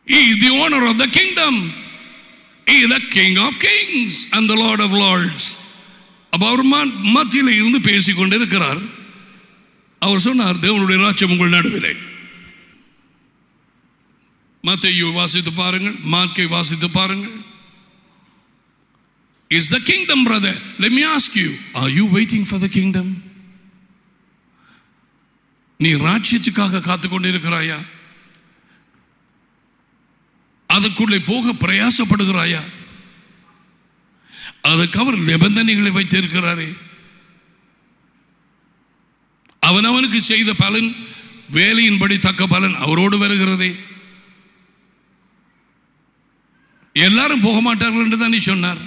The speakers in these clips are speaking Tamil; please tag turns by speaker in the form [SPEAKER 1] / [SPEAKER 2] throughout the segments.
[SPEAKER 1] He is the owner of the kingdom. He is the king of kings and the lord of lords. அப்ப அவர் ம- மத்தியில இருந்து பேசிக் கொண்டிருக்கிறார் அவர் சொன்னார் தேவனுடைய ராஜ்யம் உங்கள் நடுவிலே மத்தையோ வாசித்து பாருங்கள் மார்க்கை வாசித்து பாருங்கள் is the kingdom brother let me ask you are you waiting for the kingdom நீ ராஜ்யத்துக்காக காத்து கொண்டிருக்கிறாயா அதற்குள்ளே போக பிரயாசப்படுகிறாயா அதுக்கு அவர் நிபந்தனைகளை வைத்திருக்கிறாரே அவன் அவனுக்கு செய்த பலன் வேலையின்படி தக்க பலன் அவரோடு வருகிறதே எல்லாரும் போக மாட்டார்கள் என்று தான் நீ சொன்னார்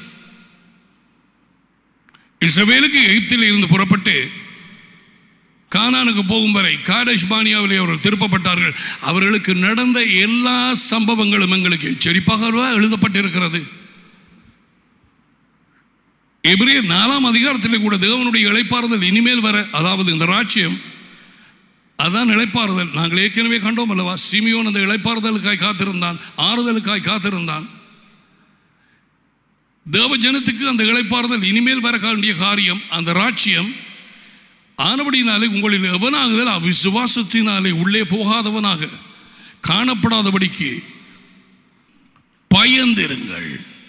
[SPEAKER 1] இஸ்ரவேலுக்கு எகிப்தில் இருந்து புறப்பட்டு கானானுக்கு போகும் வரை காடேஷ் பானியாவிலே அவர்கள் திருப்பப்பட்டார்கள் அவர்களுக்கு நடந்த எல்லா சம்பவங்களும் எங்களுக்கு எச்சரிப்பாக எழுதப்பட்டிருக்கிறது எபிரேயர் நாலாம் அதிகாரத்திலே கூட தேவனுடைய இளைப்பாறுதல் இனிமேல் வர அதாவது இந்த ராஜ்யம் அதான் இளைப்பாறுதல் நாங்கள் ஏற்கனவே கண்டோம் அல்லவா சிமியோன் அந்த இளைப்பாறுதலுக்காய் காத்திருந்தான் ஆறுதலுக்காய் காத்திருந்தான் தேவ ஜனத்துக்கு அந்த இளைப்பாறுதல் இனிமேல் வர வேண்டிய காரியம் அந்த ராட்சியம் ஆனபடினாலே உங்களில் எவனாகுதல் அவிசுவாசத்தினாலே உள்ளே போகாதவனாக காணப்படாதபடிக்கு பயந்திருங்கள்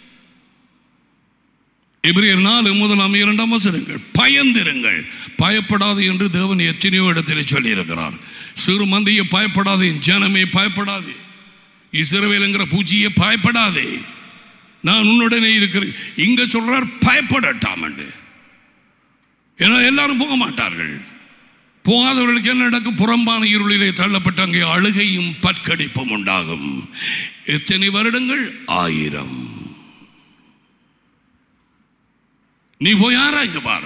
[SPEAKER 1] எபிரியர் நாலு முதலாம் இரண்டாம் வசனங்கள் பயந்திருங்கள் பயப்படாது என்று தேவன் எத்தனையோ இடத்திலே சொல்லியிருக்கிறார் சிறு மந்தையை பயப்படாதே ஜனமே பயப்படாதே இஸ்ரவேலுங்கிற பூச்சியை பயப்படாதே நான் உன்னுடனே இருக்கிறேன் இங்க சொல்றார் பயப்படட்டாம் என்று ஏன்னா எல்லாரும் போக மாட்டார்கள் போகாதவர்களுக்கு என்ன நடக்கும் புறம்பான இருளிலே தள்ளப்பட்ட அங்கே அழுகையும் பற்கடிப்பும் உண்டாகும் எத்தனை வருடங்கள் ஆயிரம் நீ போய் ஆராய்ந்து பார்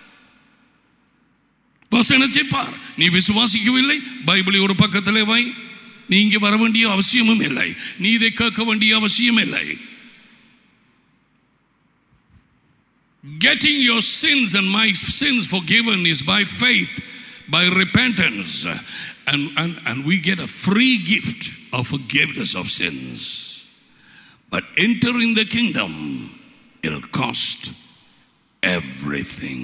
[SPEAKER 1] வசனத்தை பார் நீ விசுவாசிக்கவில்லை பைபிளை ஒரு பக்கத்திலே வை நீ இங்கே வர வேண்டிய அவசியமும் இல்லை நீ இதை கேட்க வேண்டிய அவசியம் இல்லை Getting your sins and my sins forgiven is by faith, by repentance, and, and, and we get a free gift of forgiveness of sins. But entering the kingdom, it'll cost everything.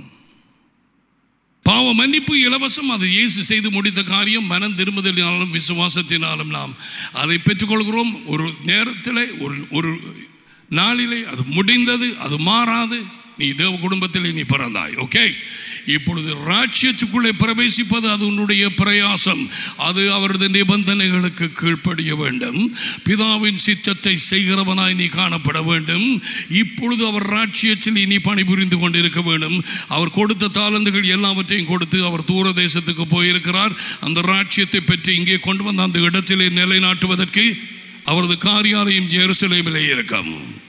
[SPEAKER 1] பாவ மன்னிப்பு இலவசம் அது இயேசு செய்து முடித்த காரியம் மனம் திரும்புதலினாலும் விசுவாசத்தினாலும் நாம் அதை பெற்றுக்கொள்கிறோம் ஒரு நேரத்தில் ஒரு ஒரு நாளிலே அது முடிந்தது அது மாறாது நீ தேவ குடும்பத்தில் நீ பிறந்தாய் ஓகே இப்பொழுது ராட்சியத்துக்குள்ளே பிரவேசிப்பது அது உன்னுடைய பிரயாசம் அது அவரது நிபந்தனைகளுக்கு கீழ்ப்படிய வேண்டும் பிதாவின் சித்தத்தை செய்கிறவனாய் நீ காணப்பட வேண்டும் இப்பொழுது அவர் ராட்சியத்தில் நீ பணிபுரிந்து கொண்டிருக்க வேண்டும் அவர் கொடுத்த தாளந்துகள் எல்லாவற்றையும் கொடுத்து அவர் தூர தேசத்துக்கு போயிருக்கிறார் அந்த ராட்சியத்தை பெற்று இங்கே கொண்டு வந்து அந்த இடத்திலே நிலைநாட்டுவதற்கு அவரது காரியாலயம் ஜெருசலேமிலே இருக்கும்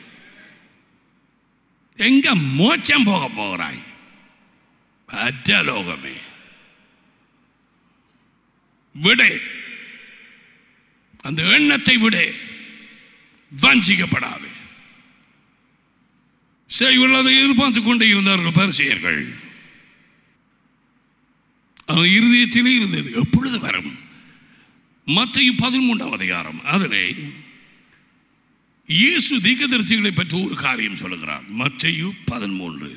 [SPEAKER 1] எங்க மோச்சம் போக போகிறாய் அஜலோகமே விடு அந்த எண்ணத்தை விடு வஞ்சிக்கப்படாது சரி உள்ளதை எதிர்பார்த்து கொண்டே இருந்தார்கள் பரிசெயர்கள் அவன் இருதயத்திலே இருந்தது எப்பொழுது வரும் மத்திய பதிமூன்றாம் அதிகாரம் அதிலே இயேசு தீர்க்கதரிசிகளை பற்றி ஒரு காரியம் சொல்லுகிறார் மத்தையு பதிமூன்று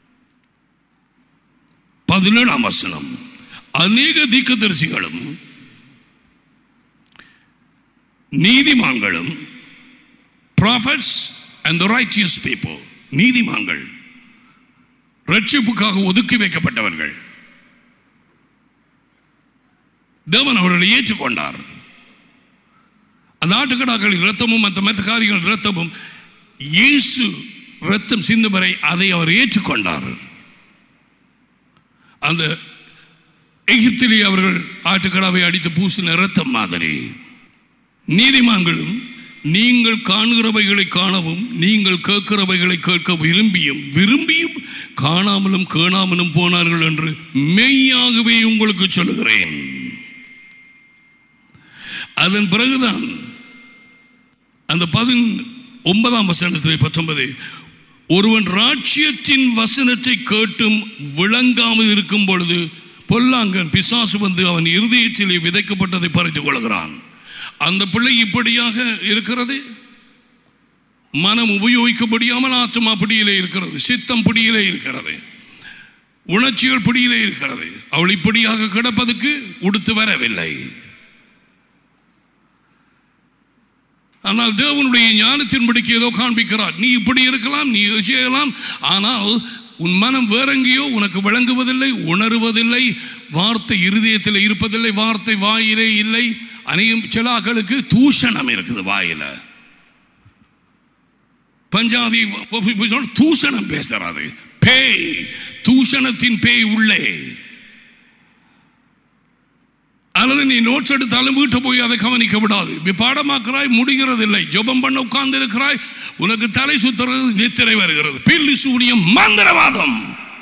[SPEAKER 1] பதினேழாம் வசனம் அநேக தீர்க்கதரிசிகளும் நீதிமான்களும் prophets and the righteous people நீதிமான்கள் ரட்சிப்புக்காக ஒதுக்கி வைக்கப்பட்டவர்கள் தேவன் அவர்களை ஏற்றுக்கொண்டார் அந்த ஆட்டுக்கடாக்களின் ரத்தமும் மற்ற மற்ற காரியங்கள் ரத்தமும் இயேசு ரத்தம் சிந்தும் வரை அதை அவர் ஏற்றுக்கொண்டார் அந்த எகிப்திலே அவர்கள் ஆட்டுக்கடாவை அடித்து பூசின ரத்தம் மாதிரி நீதிமான்களும் நீங்கள் காண்கிறவைகளை காணவும் நீங்கள் கேட்கிறவைகளை கேட்க விரும்பியும் விரும்பியும் காணாமலும் கேணாமலும் போனார்கள் என்று மெய்யாகவே உங்களுக்கு சொல்லுகிறேன் அதன் பிறகுதான் அந்த பதின் ஒன்பதாம் வசனத்தில் பத்தொன்பது ஒருவன் ராட்சியத்தின் வசனத்தை கேட்டும் விளங்காமல் இருக்கும் பொழுது பொல்லாங்கன் பிசாசு வந்து அவன் இருதயத்திலே விதைக்கப்பட்டதை பறித்துக் கொள்கிறான் அந்த பிள்ளை இப்படியாக இருக்கிறது மனம் உபயோகிக்க முடியாமல் ஆத்மா பிடியிலே இருக்கிறது சித்தம் பிடியிலே இருக்கிறது உணர்ச்சிகள் பிடியிலே இருக்கிறது அவள் இப்படியாக கிடப்பதற்கு உடுத்து வரவில்லை ஆனால் தேவனுடைய ஞானத்தின்படிக்கு ஏதோ காண்பிக்கிறார் நீ இப்படி இருக்கலாம் நீ இது செய்யலாம் ஆனால் உன் மனம் வேறெங்கேயோ உனக்கு விளங்குவதில்லை உணருவதில்லை வார்த்தை இருதயத்தில் இருப்பதில்லை வார்த்தை வாயிலே இல்லை அநேகம் சிலாக்களுக்கு தூஷணம் இருக்குது வாயில பஞ்சாதி தூஷணம் பேசுறாது பேய் தூஷணத்தின் பேய் உள்ளே அல்லது நீ நோட்ஸ் எடுத்தாலும் வீட்டை போய் அதை கவனிக்க விடாது நீ பாடமாக்குறாய் முடிகிறது இல்லை ஜெபம் பண்ண உட்கார்ந்து இருக்கிறாய் உனக்கு தலை சுத்துறது நித்திரை வருகிறது பில்லி சூனியம் மந்திரவாதம்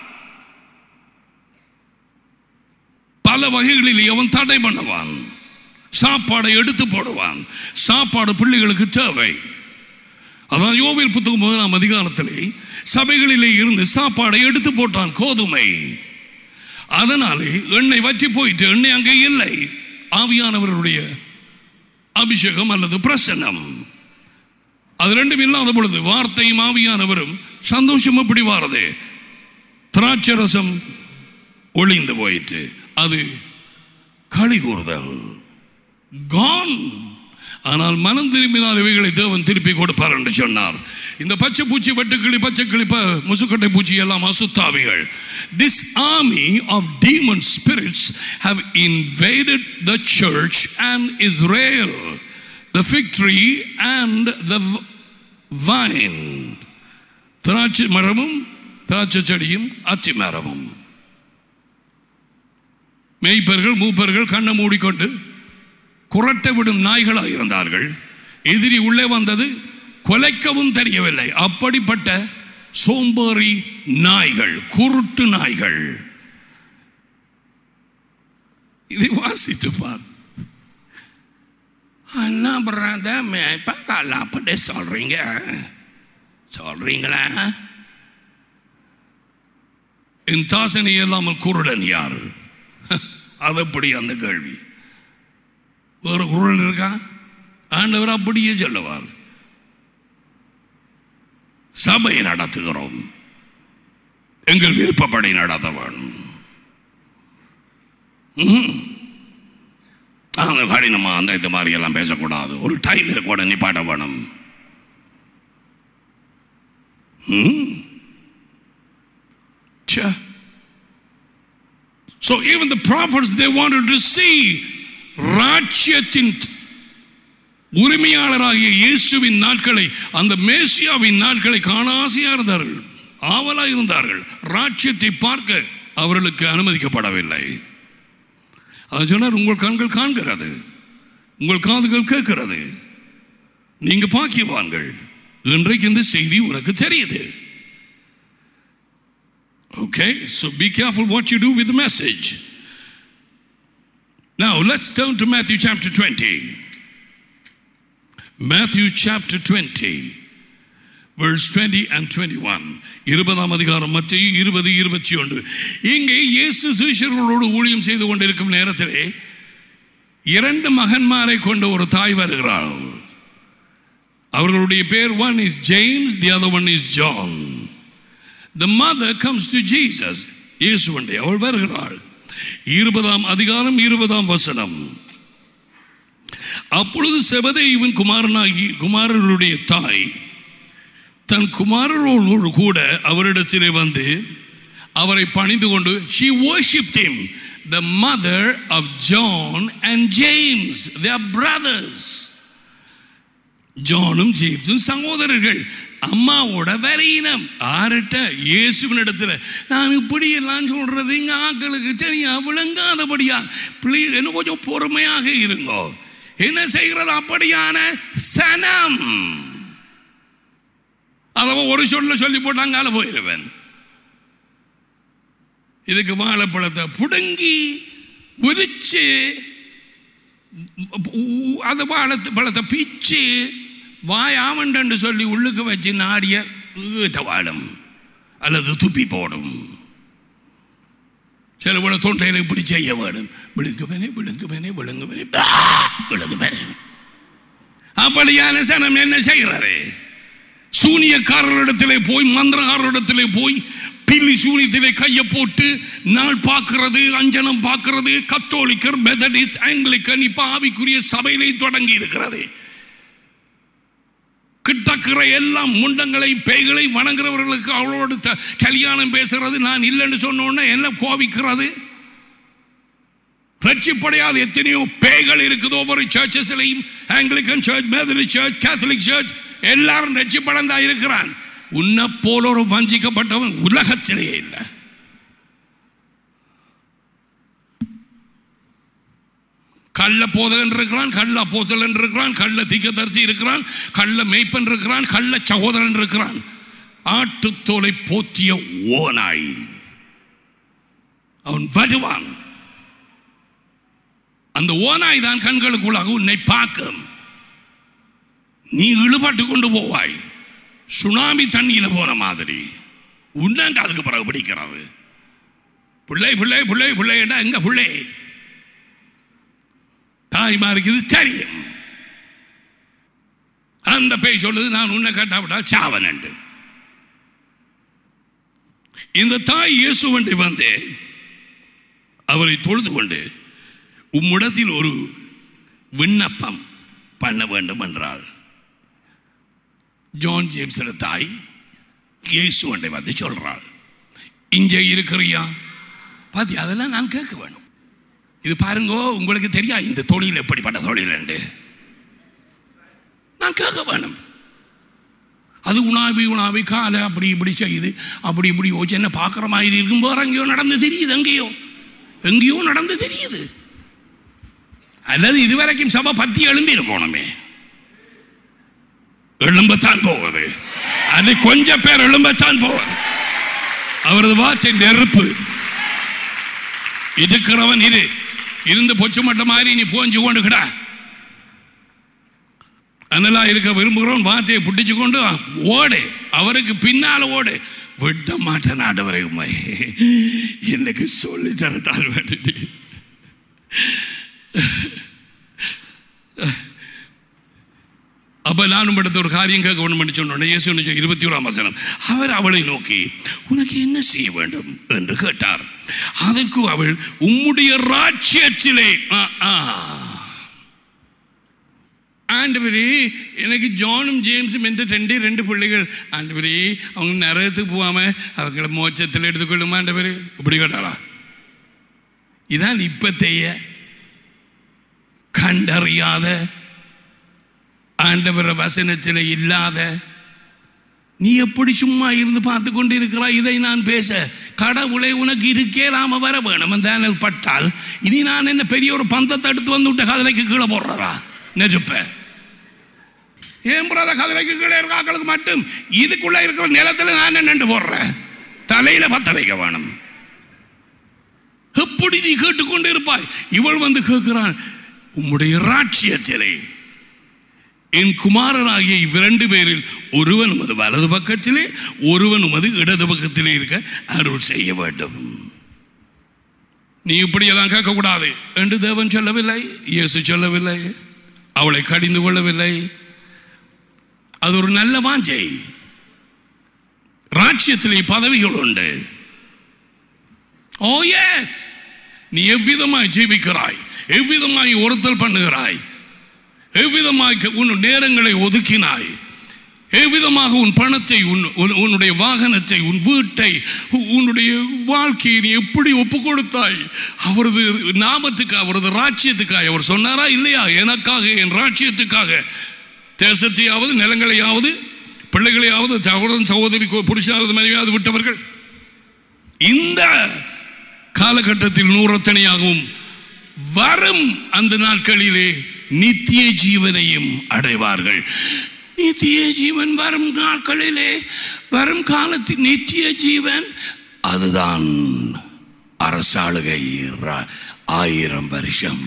[SPEAKER 1] பல வகைகளில் அவன் தடை பண்ணுவான் சாப்பாடை எடுத்து போடுவான் சாப்பாடு பிள்ளைகளுக்கு தேவை அதான் யோவில் புத்தகம் முதலாம் அதிகாரத்திலே சபைகளிலே இருந்து சாப்பாடை எடுத்து போட்டான் கோதுமை அதனாலே எண்ணெய் வற்றி போயிட்டு எண்ணெய் அங்கே இல்லை ஆவியானவருடைய அபிஷேகம் அல்லது பிரசன்னம் அது ரெண்டும் இல்லாத பொழுது வார்த்தையும் ஆவியானவரும் சந்தோஷம் எப்படி வாரது திராட்சரசம் ஒளிந்து போயிட்டு அது களி கூறுதல் கான் ஆனால் மனம் திரும்பினால் இவைகளை தேவன் திருப்பி கொடுப்பார் என்று சொன்னார் இந்த பச்சை பூச்சி வெட்டுக்கிளி பச்சை கிளிப்ப முசுக்கட்டை பூச்சி எல்லாம் அசுத்தாவிகள் this army of demon spirits have invaded the church and Israel the fig tree and the vine திராட்சை மரமும் திராட்சை செடியும் அத்தி மரமும் மேய்ப்பர்கள் மூப்பர்கள் கண்ணை மூடிக்கொண்டு குரட்டை விடும் நாய்களாக இருந்தார்கள் எதிரி உள்ளே வந்தது கொலைக்கவும் தெரியவில்லை அப்படிப்பட்ட சோம்பேறி நாய்கள் குருட்டு நாய்கள் இதை வாசித்து பார் அண்ணா பிரத மேய்ப்பா அப்படி சொல்றீங்க சொல்றீங்களா என் தாசனை இல்லாமல் குருடன் யார் அது எப்படி அந்த கேள்வி ஒரு குரல் இருக்கா ஆண்டவர் அப்படியே சொல்லுவார் சபை நடத்துகிறோம் எங்கள் விருப்பப்படி நடத்த வேணும் ம். அந்த கடினமா அந்த இந்த மாதிரி எல்லாம் பேசக்கூடாது ஒரு டைம் கூட நிப்பாட்ட வேணும் ம். ச்சே. So even the prophets they wanted to see ராஜ்யத்தின் உரிமையாளராகிய இயேசுவின் நாட்களை அந்த மேசியாவின் நாட்களை காண ஆசையா இருந்தார்கள் ஆவலா இருந்தார்கள் ராஜ்யத்தை பார்க்க அவர்களுக்கு அனுமதிக்கப்படவில்லை அது சொன்னார் உங்கள் கண்கள் காண்கிறது உங்கள் காதுகள் கேட்கிறது நீங்க பாக்கியவான்கள் இன்றைக்கு இந்த செய்தி உனக்கு தெரியுது Okay, so be careful what you do with the message. Now, let's turn to Matthew chapter 20. Matthew chapter 20, verse 20 and 21. இருபதாம் அதிகாரம் மத்திய இருபது இருபத்தி ஒன்று இங்கே இயேசு சீஷர்களோடு ஊழியம் செய்து கொண்டிருக்கும் நேரத்திலே இரண்டு மகன்மாரை கொண்ட ஒரு தாய் வருகிறாள் அவர்களுடைய பேர் one is James the other one is John the mother comes to Jesus இயேசுவண்டை அவள் வருகிறாள் இருபதாம் அதிகாரம் இருபதாம் வசனம் அப்பொழுது செபதேயுவின் குமாரனாகி குமாரருடைய தாய் தன் குமாரரோடு கூட அவரிடத்திலே வந்து அவரை பணிந்து கொண்டு she worshipped him the mother of John and James they are brothers ஜானும் ஜேம்ஸும் சகோதரர்கள் அம்மாவோட வரையினம் ஆர்ட்ட இயேசுவின் இடத்துல நான் இப்படி எல்லாம் சொல்றது இங்க ஆக்களுக்கு சரியா விளங்காதபடியா ப்ளீஸ் என்ன கொஞ்சம் பொறுமையாக இருங்கோ என்ன செய்கிறது அப்படியான சனம் அதவன் ஒரு சொல்ல சொல்லி போட்டாங்கால போயிருவேன் இதுக்கு வாழைப்பழத்தை புடுங்கி உரிச்சு அது பழத்து பழத்தை பிச்சு வாய் ஆமண்டன்னு சொல்லி உள்ளுக்கு வச்சு நாடிய வாடும் அல்லது துப்பி போடும் சில கூட தொண்டையில் இப்படி செய்ய வேணும் விழுங்குவனே விழுங்குவனே விழுங்குவனே விழுங்குவனே அப்படியான சனம் என்ன செய்கிறது சூனியக்காரர்களிடத்திலே போய் மந்திரக்காரரிடத்திலே போய் பில்லி சூனியத்திலே கையை போட்டு நாள் பார்க்கிறது அஞ்சனம் பார்க்கிறது கத்தோலிக்கர் மெதடிஸ் ஆங்கிலிக்கன் இப்ப ஆவிக்குரிய சபையிலே தொடங்கி இருக்கிறது கிட்டக்கிற எல்லாம் முண்டங்களை பேய்களை வணங்குறவர்களுக்கு அவளோடு த- கல்யாணம் பேசுறது நான் இல்லைன்னு சொன்ன உடனே என்ன கோபிக்கிறது ரட்சிப்படையாத எத்தனையோ பேய்கள் இருக்குது ஒவ்வொரு சர்ச்சஸ்லையும் ஆங்கிலிக்கன் சர்ச் மேதரி சர்ச் கேத்தலிக் சர்ச் எல்லாரும் ரட்சிப்படந்தா இருக்கிறான் உன்னை போல ஒரு வஞ்சிக்கப்பட்டவன் உலகத்திலேயே இல்லை கள்ள போதகன் இருக்கிறான் கள்ள அப்போஸ்தலன் இருக்கிறான் கள்ள தீக்கதரிசி இருக்கிறான் கள்ள மேய்ப்பன் இருக்கிறான் கள்ள சகோதரன் இருக்கிறான் ஆட்டுத்தோலை போத்திய ஓனாய் அவன் வருவான் அந்த ஓனாய் தான் கண்களுக்குள்ளாக உன்னை பார்க்கும் நீ இழுபட்டு கொண்டு போவாய் சுனாமி தண்ணியில போன மாதிரி உன்னங்க அதுக்கு பிறகு பிடிக்கிறது பிள்ளை பிள்ளை பிள்ளை பிள்ளை எங்க பிள்ளை தாய்மாருக்கு இது தெரியும் அந்த பேய் சொல்லுது நான் உன்னை கட்டாவிட்டால் சாவன் என்று இந்த தாய் இயேசுவண்டை வந்து அவரை தொழுது கொண்டு உம்மிடத்தில் ஒரு விண்ணப்பம் பண்ண வேண்டும் என்றால் ஜான் ஜேம்ஸ் தாய் இயேசுவண்டை வந்து சொல்றாள் இங்கே இருக்கிறியா பாத்தி அதெல்லாம் நான் கேட்க வேணும் இது பாருங்க உங்களுக்கு தெரியா இந்த தொழில் எப்படிப்பட்ட தொழில் என்று நான் கேட்க வேணும் அது உணாவி உணாவி காலை அப்படி இப்படி செய்யுது அப்படி இப்படி ஓச்சு என்ன பார்க்குற மாதிரி இருக்கும் போது எங்கேயோ நடந்து தெரியுது எங்கேயோ எங்கேயோ நடந்து தெரியுது அல்லது இதுவரைக்கும் சபை பத்தி எழும்பி இருக்கணுமே எழும்பத்தான் போகுது அது கொஞ்சம் பேர் எழும்பத்தான் போகுது அவரது வார்த்தை நெருப்பு இருக்கிறவன் இரு இருந்து பொச்சு மட்டம் மாதிரி நீ போஞ்சு கொண்டு கிடா அதெல்லாம் இருக்க விரும்புகிறோம் வார்த்தையை பிடிச்சு கொண்டு ஓடு அவருக்கு பின்னால ஓடு விட்ட மாட்டேன் ஆண்டவரை உண்மை எனக்கு சொல்லி தரத்தால் வேண்டி அப்ப நானும் எடுத்த ஒரு காரியம் கேட்க வேண்டும் என்று சொன்னோம் இயேசு என்ன சொன்னார்? இருபத்தி ஓராம் வசனம் அவர் அவளை நோக்கி உனக்கு என்ன செய்ய வேண்டும் என்று கேட்டார் அதற்கு அவள் உம்முடைய ராஜ்யத்திலே ஆ, ஆ. ஆண்டவரே எனக்கு ஜானும் ஜேம்ஸும் என்ற ரெண்டே ரெண்டு பிள்ளைகள் ஆண்டவரே அவங்க நரகத்துக்கு போகாம அவங்கள மோட்சத்தில் எடுத்துக்கொள்ளுமா ஆண்டவரே இப்படி கேட்டாளா இதான் இப்பத்தைய கண்டறியாத ஆண்டவர வசனத்தில் இல்லாத நீ எப்படி சும்மா இருந்து பார்த்து கொண்டு இருக்கிறாய் இதை நான் பேச கடவுளை உனக்கு இருக்கே நாம வர வேணும் அந்த எனக்கு பட்டால் இனி நான் என்ன பெரிய ஒரு பந்தத்தை எடுத்து வந்து விட்ட கதலைக்கு கீழே போடுறதா நெருப்ப ஏன் புறாத கதலைக்கு கீழே இருக்க ஆக்களுக்கு மட்டும் இதுக்குள்ள இருக்கிற நிலத்துல நான் நின்று போடுறேன் தலையில பத்த வைக்க வேணும் எப்படி நீ கேட்டுக்கொண்டு இருப்பாய் இவள் வந்து கேட்கிறாள் உம்முடைய ராட்சியத்திலே என் குமாரனாகிய இவ்விரண்டு பேரில் ஒருவன் உமது வலது பக்கத்திலே ஒருவன் உமது இடது பக்கத்திலே இருக்க அருள் செய்ய வேண்டும் நீ இப்படியெல்லாம் கேட்கக்கூடாது என்று தேவன் சொல்லவில்லை இயேசு சொல்லவில்லை அவளை கடிந்து கொள்ளவில்லை அது ஒரு நல்ல வாஞ்சை ராட்சியத்திலே பதவிகள் உண்டு ஓ எஸ் நீ எவ்விதமாய் ஜீவிக்கிறாய் எவ்விதமாய் ஒருத்தல் பண்ணுகிறாய் எவ்விதமாய் உன் நேரங்களை ஒதுக்கினாய் எவ்விதமாக உன் பணத்தை உன் உன்- உன்னுடைய வாகனத்தை உன் வீட்டை உ- உன்னுடைய வாழ்க்கையை நீ எப்படி ஒப்பு கொடுத்தாய் அவரது நாமத்துக்கு அவரது ராஜ்யத்துக்காக அவர் சொன்னாரா இல்லையா எனக்காக என் ராஜ்யத்துக்காக தேசத்தையாவது நிலங்களையாவது பிள்ளைகளையாவது சகோதரன் சகோதரி புருஷாவது மனைவியாவது விட்டவர்கள் இந்த காலகட்டத்தில் நூறத்தனையாகவும் வரும் அந்த நாட்களிலே நித்திய ஜீவனையும் அடைவார்கள் நித்திய ஜீவன் வரும் நாட்களிலே வரும் காலத்தில் நித்திய ஜீவன் அதுதான் அரசாளுகை ர- ஆயிரம் வருஷம்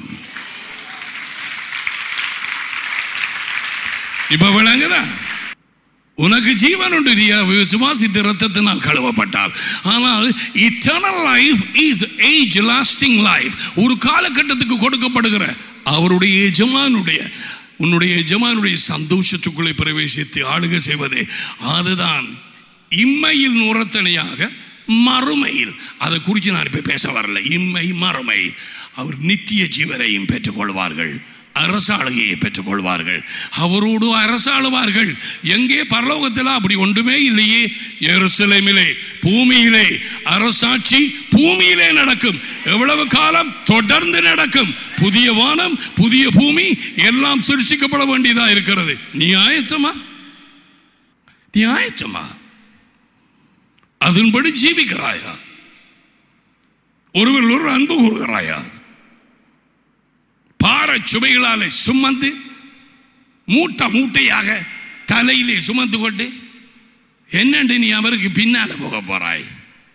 [SPEAKER 1] இப்ப விளங்குதா உனக்கு ஜீவன் உண்டு நீ விசுவாசித்த ரத்தத்தினால் கழுவப்பட்டால் ஆனால் eternal life is age lasting life ஒரு காலகட்டத்துக்கு கொடுக்கப்படுகிற அவருடைய எஜமானுடைய உன்னுடைய எஜமானுடைய சந்தோஷத்துக்குள்ளே பிரவேசித்து ஆளுகை செய்வதே அதுதான் இம்மையில் நுரத்தனையாக மறுமையில் அதை குறித்து நான் இப்போ பேச வரல இம்மை மறுமை அவர் நித்திய ஜீவனையும் பெற்றுக்கொள்வார்கள் அரசாளுகையை பெற்றுக்கொள்வார்கள் அவரோடு அரசாளுவார்கள் எங்கே பரலோகத்தில் அப்படி ஒன்றுமே இல்லையே எருசலேமிலே பூமியிலே அரசாட்சி பூமியிலே நடக்கும் எவ்வளவு காலம் தொடர்ந்து நடக்கும் புதிய வானம் புதிய பூமி எல்லாம் சிருஷ்டிக்கப்பட வேண்டியதா இருக்கிறது நீ ஆயத்தமா நீ ஆயத்தமா அதன்படி ஜீவிக்கிறாயா ஒருவர் ஒரு அன்பு கூறுகிறாயா பாறை சுமைகளாலே சுமந்து மூட்டை மூட்டையாக தலையிலே சுமந்து கொண்டு என்னண்டு நீ அவருக்கு பின்னால போக போறாய்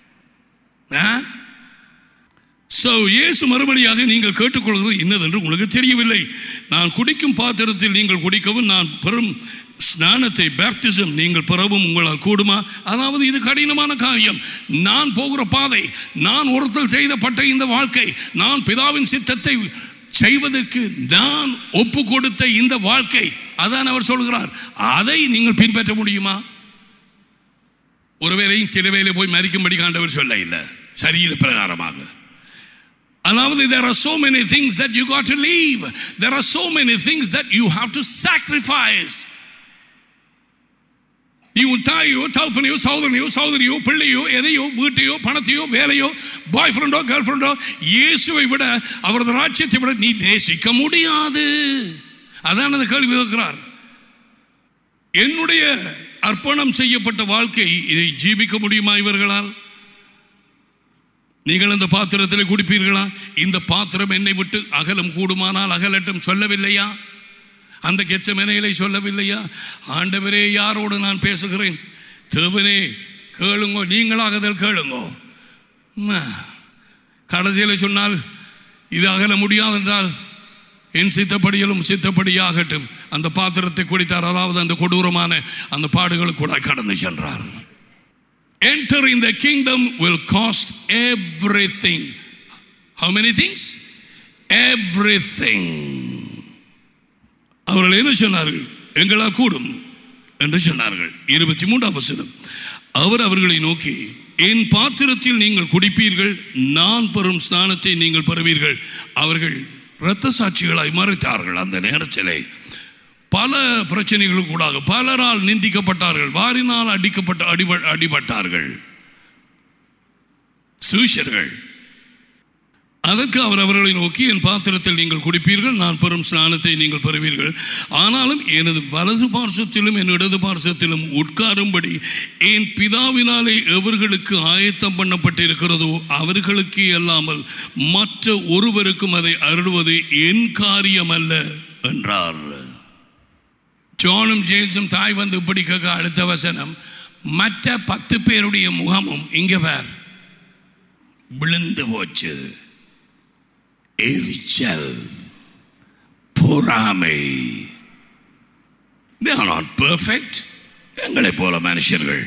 [SPEAKER 1] சோ இயேசு மறுபடியாக நீங்கள் கேட்டுக்கொள்வது இன்னதென்று உங்களுக்கு தெரியவில்லை நான் குடிக்கும் பாத்திரத்தில் நீங்கள் குடிக்கவும் நான் பெரும் ஸ்நானத்தை பேப்டிசம் நீங்கள் பெறவும் உங்களால் கூடுமா அதாவது இது கடினமான காரியம் நான் போகிற பாதை நான் ஒருத்தல் செய்தப்பட்ட இந்த வாழ்க்கை நான் பிதாவின் சித்தத்தை செய்வதற்கு நான் ஒப்பு கொடுத்த இந்த வாழ்க்கை அதான் அவர் சொல்கிறார் அதை நீங்கள் பின்பற்ற முடியுமா ஒருவேளையும் சில வேலை போய் மறிக்கும்படி காண்டவர் சொல்ல இல்லை சரீர பிரகாரமாக அதாவது there are so many things that you got to leave there are so many things that you have to sacrifice நீ உன் தாயோ தகப்பனையோ சகோதரனையோ சகோதரியோ பிள்ளையோ எதையோ வீட்டையோ பணத்தையோ வேலையோ பாய் ஃப்ரெண்டோ கேர்ள் ஃப்ரெண்டோ இயேசுவை விட அவரது ராஜ்யத்தை விட நீ நேசிக்க முடியாது அதான் அந்த கேள்வி இருக்கிறார் என்னுடைய அர்ப்பணம் செய்யப்பட்ட வாழ்க்கை இதை ஜீவிக்க முடியுமா இவர்களால் நீங்கள் இந்த பாத்திரத்தில் குடிப்பீர்களா இந்த பாத்திரம் என்னை விட்டு அகலம் கூடுமானால் அகலட்டும் சொல்லவில்லையா அந்த கெச்சமனைகளை சொல்லவில்லையா ஆண்டவரே யாரோடு நான் பேசுகிறேன் தேவனே கேளுங்கோ நீங்களாகதல் கேளுங்கோ கடைசியில் சொன்னால் இது அகல முடியாதென்றால் என் சித்தப்படியிலும் சித்தப்படியாகட்டும் அந்த பாத்திரத்தை குடித்தார் அதாவது அந்த கொடூரமான அந்த பாடுகளுக்கு கூட கடந்து சென்றார் Enter in the kingdom will cost everything. How many things? Everything. அவர்கள் என்ன சொன்னார்கள் எங்களால் கூடும் என்று சொன்னார்கள் இருபத்தி மூன்றாம் வசனம் அவர் அவர்களை நோக்கி என் பாத்திரத்தில் நீங்கள் குடிப்பீர்கள் நான் பெறும் ஸ்நானத்தை நீங்கள் பெறுவீர்கள் அவர்கள் இரத்த சாட்சிகளாய் மறைத்தார்கள் அந்த நேரத்திலே பல பிரச்சனைகளுக்கு கூடாக பலரால் நிந்திக்கப்பட்டார்கள் வாரினால் அடிக்கப்பட்ட அடிப அடிபட்டார்கள் சூஷர்கள் அதற்கு அவர் அவர்களை நோக்கி என் பாத்திரத்தில் நீங்கள் குடிப்பீர்கள் நான் பெறும் ஸ்நானத்தை நீங்கள் பெறுவீர்கள் ஆனாலும் எனது வலது பார்சத்திலும் என் இடது பார்சத்திலும் உட்காரும்படி என் பிதாவினாலே எவர்களுக்கு ஆயத்தம் பண்ணப்பட்டிருக்கிறதோ அவர்களுக்கு அல்லாமல் மற்ற ஒருவருக்கும் அதை அருள்வது என் காரியம் அல்ல என்றார் ஜோனும் ஜேம்ஸும் தாய் வந்து இப்படி கேட்க அடுத்த வசனம் மற்ற பத்து பேருடைய முகமும் இங்க பேர் விழுந்து போச்சு எரிச்சல் பொறாமை they are not perfect எங்களை போல மனுஷர்கள்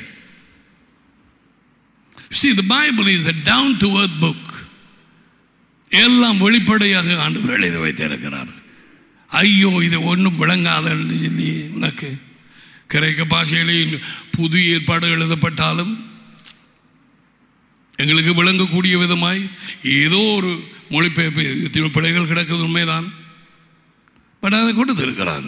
[SPEAKER 1] see the bible is a down to earth book எல்லாம் வெளிப்படையாக ஆண்டவர் எழுதி வைத்திருக்கிறார் ஐயோ இது ஒன்றும் விளங்காதுன்னு சொல்லி உனக்கு கிரேக்க பாஷையிலே புது ஏற்பாடு எழுதப்பட்டாலும் எங்களுக்கு விளங்கக்கூடிய விதமாய் ஏதோ ஒரு மொழிபெயர்ப்பு பிழைகள் கிடக்குது உண்மைதான் பட் அதை கொடுத்திருக்கிறார்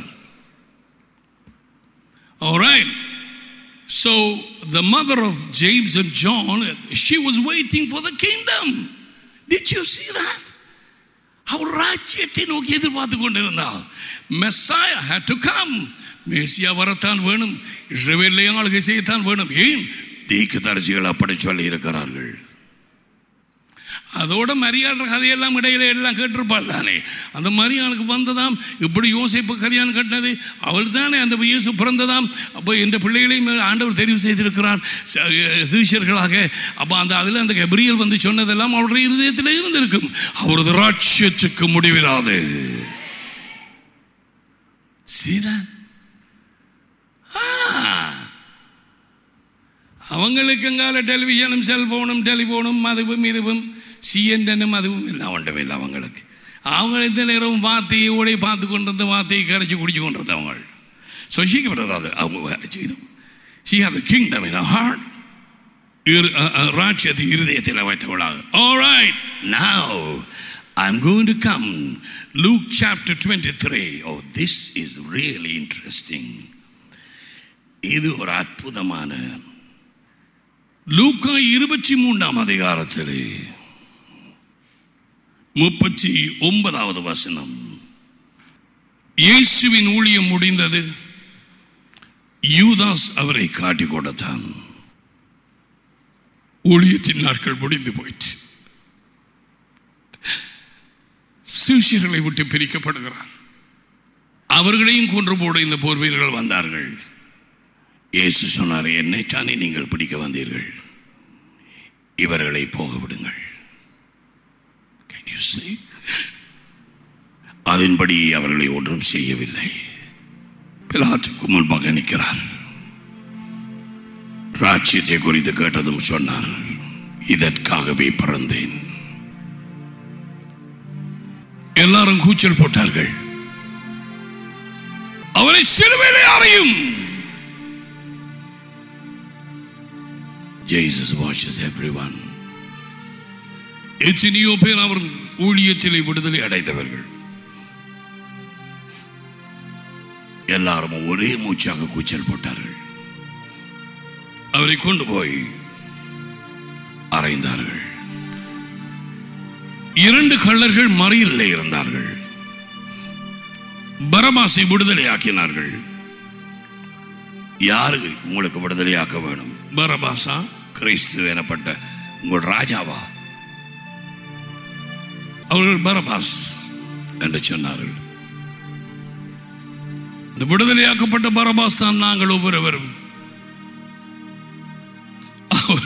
[SPEAKER 1] Alright. So the mother of James and John, she was waiting for the kingdom. Did you see that? அவர் ராஜ்யத்தை நோக்கி எதிர்பார்த்து கொண்டிருந்தார் மெஸ்ஸாயா had to come மேசியா வரத்தான் வேணும் இஸ்ரவேலை ஆளுகை செய்யத்தான் வேணும் ஏன் தீக்கு தரிசிகள் அப்படி சொல்லி இருக்கிறார்கள் அதோட மரியாதை கதையெல்லாம் இடையில எல்லாம் கேட்டிருப்பாள் தானே அந்த மரியாளுக்கு வந்ததாம் இப்படி யோசிப்பு கல்யாணம் கட்டினது அவள் தானே அந்த இயேசு பிறந்ததாம் அப்போ இந்த பிள்ளைகளையும் ஆண்டவர் தெரிவு செய்திருக்கிறார் சிஷியர்களாக அப்போ அந்த அதில் அந்த கபிரியல் வந்து சொன்னதெல்லாம் அவருடைய இருதயத்தில் இருந்திருக்கும் அவரது ராட்சியத்துக்கு முடிவிடாது சீதான் அவங்களுக்கு எங்கால டெலிவிஷனும் செல்போனும் டெலிஃபோனும் அதுவும் இதுவும் சிஎன்எனும் அதுவும் இல்லை ஒன்றும் இல்லை அவங்களுக்கு அவங்க இந்த நேரம் வார்த்தையை ஓடி பார்த்து கொண்டு இருந்த வார்த்தையை கரைச்சி குடிச்சு கொண்டு இருந்தவங்க ஸோ சீக்கிரப்பட்டது அவங்க she have kingdom in heart ராட்சியத்தை இருதயத்தில் வைத்தவளாக All right, now I'm going to come. Luke chapter 23. Oh, this is really interesting. இது ஒரு அற்புதமான லூக்கா இருபத்தி மூன்றாம் அதிகாரத்தில் முப்பத்தி ஒன்பதாவது வசனம் இயேசுவின் ஊழியம் முடிந்தது யூதாஸ் அவரை காட்டிக் கொடுத்தான் ஊழியத்தின் நாட்கள் முடிந்து போயிற்று சிஷியர்களை விட்டு பிரிக்கப்படுகிறார் அவர்களையும் கொன்று போட இந்த போர் வீரர்கள் வந்தார்கள் இயேசு சொன்னார் என்னைத்தானே நீங்கள் பிடிக்க வந்தீர்கள் இவர்களை போக விடுங்கள் Can you see? அதன்படி அவர்களை ஒன்றும் செய்யவில்லை பிலாத்துக்கு முன்பாக நிற்கிறார் ராட்சியத்தை குறித்து கேட்டதும் சொன்னார் இதற்காகவே பிறந்தேன் எல்லாரும் கூச்சல் போட்டார்கள் அவரை சிலுவையிலே அறையும் Jesus watches everyone. எத்தனையோ பேர் அவர் ஊழியத்திலே விடுதலை அடைந்தவர்கள் எல்லாரும் ஒரே மூச்சாக கூச்சல் போட்டார்கள் அவரை கொண்டு போய் அறைந்தார்கள் இரண்டு கள்ளர்கள் மறையிலே இருந்தார்கள் பரமாசை விடுதலையாக்கினார்கள் யாரு உங்களுக்கு விடுதலையாக்க வேணும் பரபாசா கிறிஸ்து எனப்பட்ட உங்கள் ராஜாவா அவர்கள் பரபாஸ் என்று சொன்னார்கள் இந்த விடுதலையாக்கப்பட்ட பரபாஸ் தான் நாங்கள் ஒவ்வொருவரும் அவர்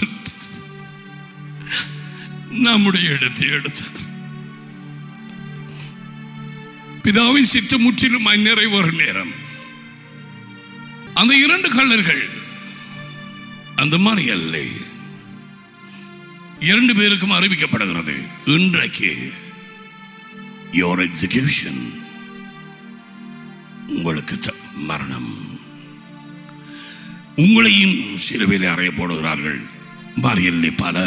[SPEAKER 1] நம்முடைய இடத்தை எடுத்தார் பிதாவின் சித்தம் முற்றிலும் நிறைவேறும் நேரம் அந்த இரண்டு கள்ளர்கள் அந்த மாதிரி அல்ல இரண்டு பேருக்கும் அறிவிக்கப்படுகிறது இன்றைக்கு யோர் எக்ஸிகியூஷன் உங்களுக்கு த- மரணம் உங்களையும் சிலுவையில் அறைய போடுகிறார்கள் மாரியல்லி பல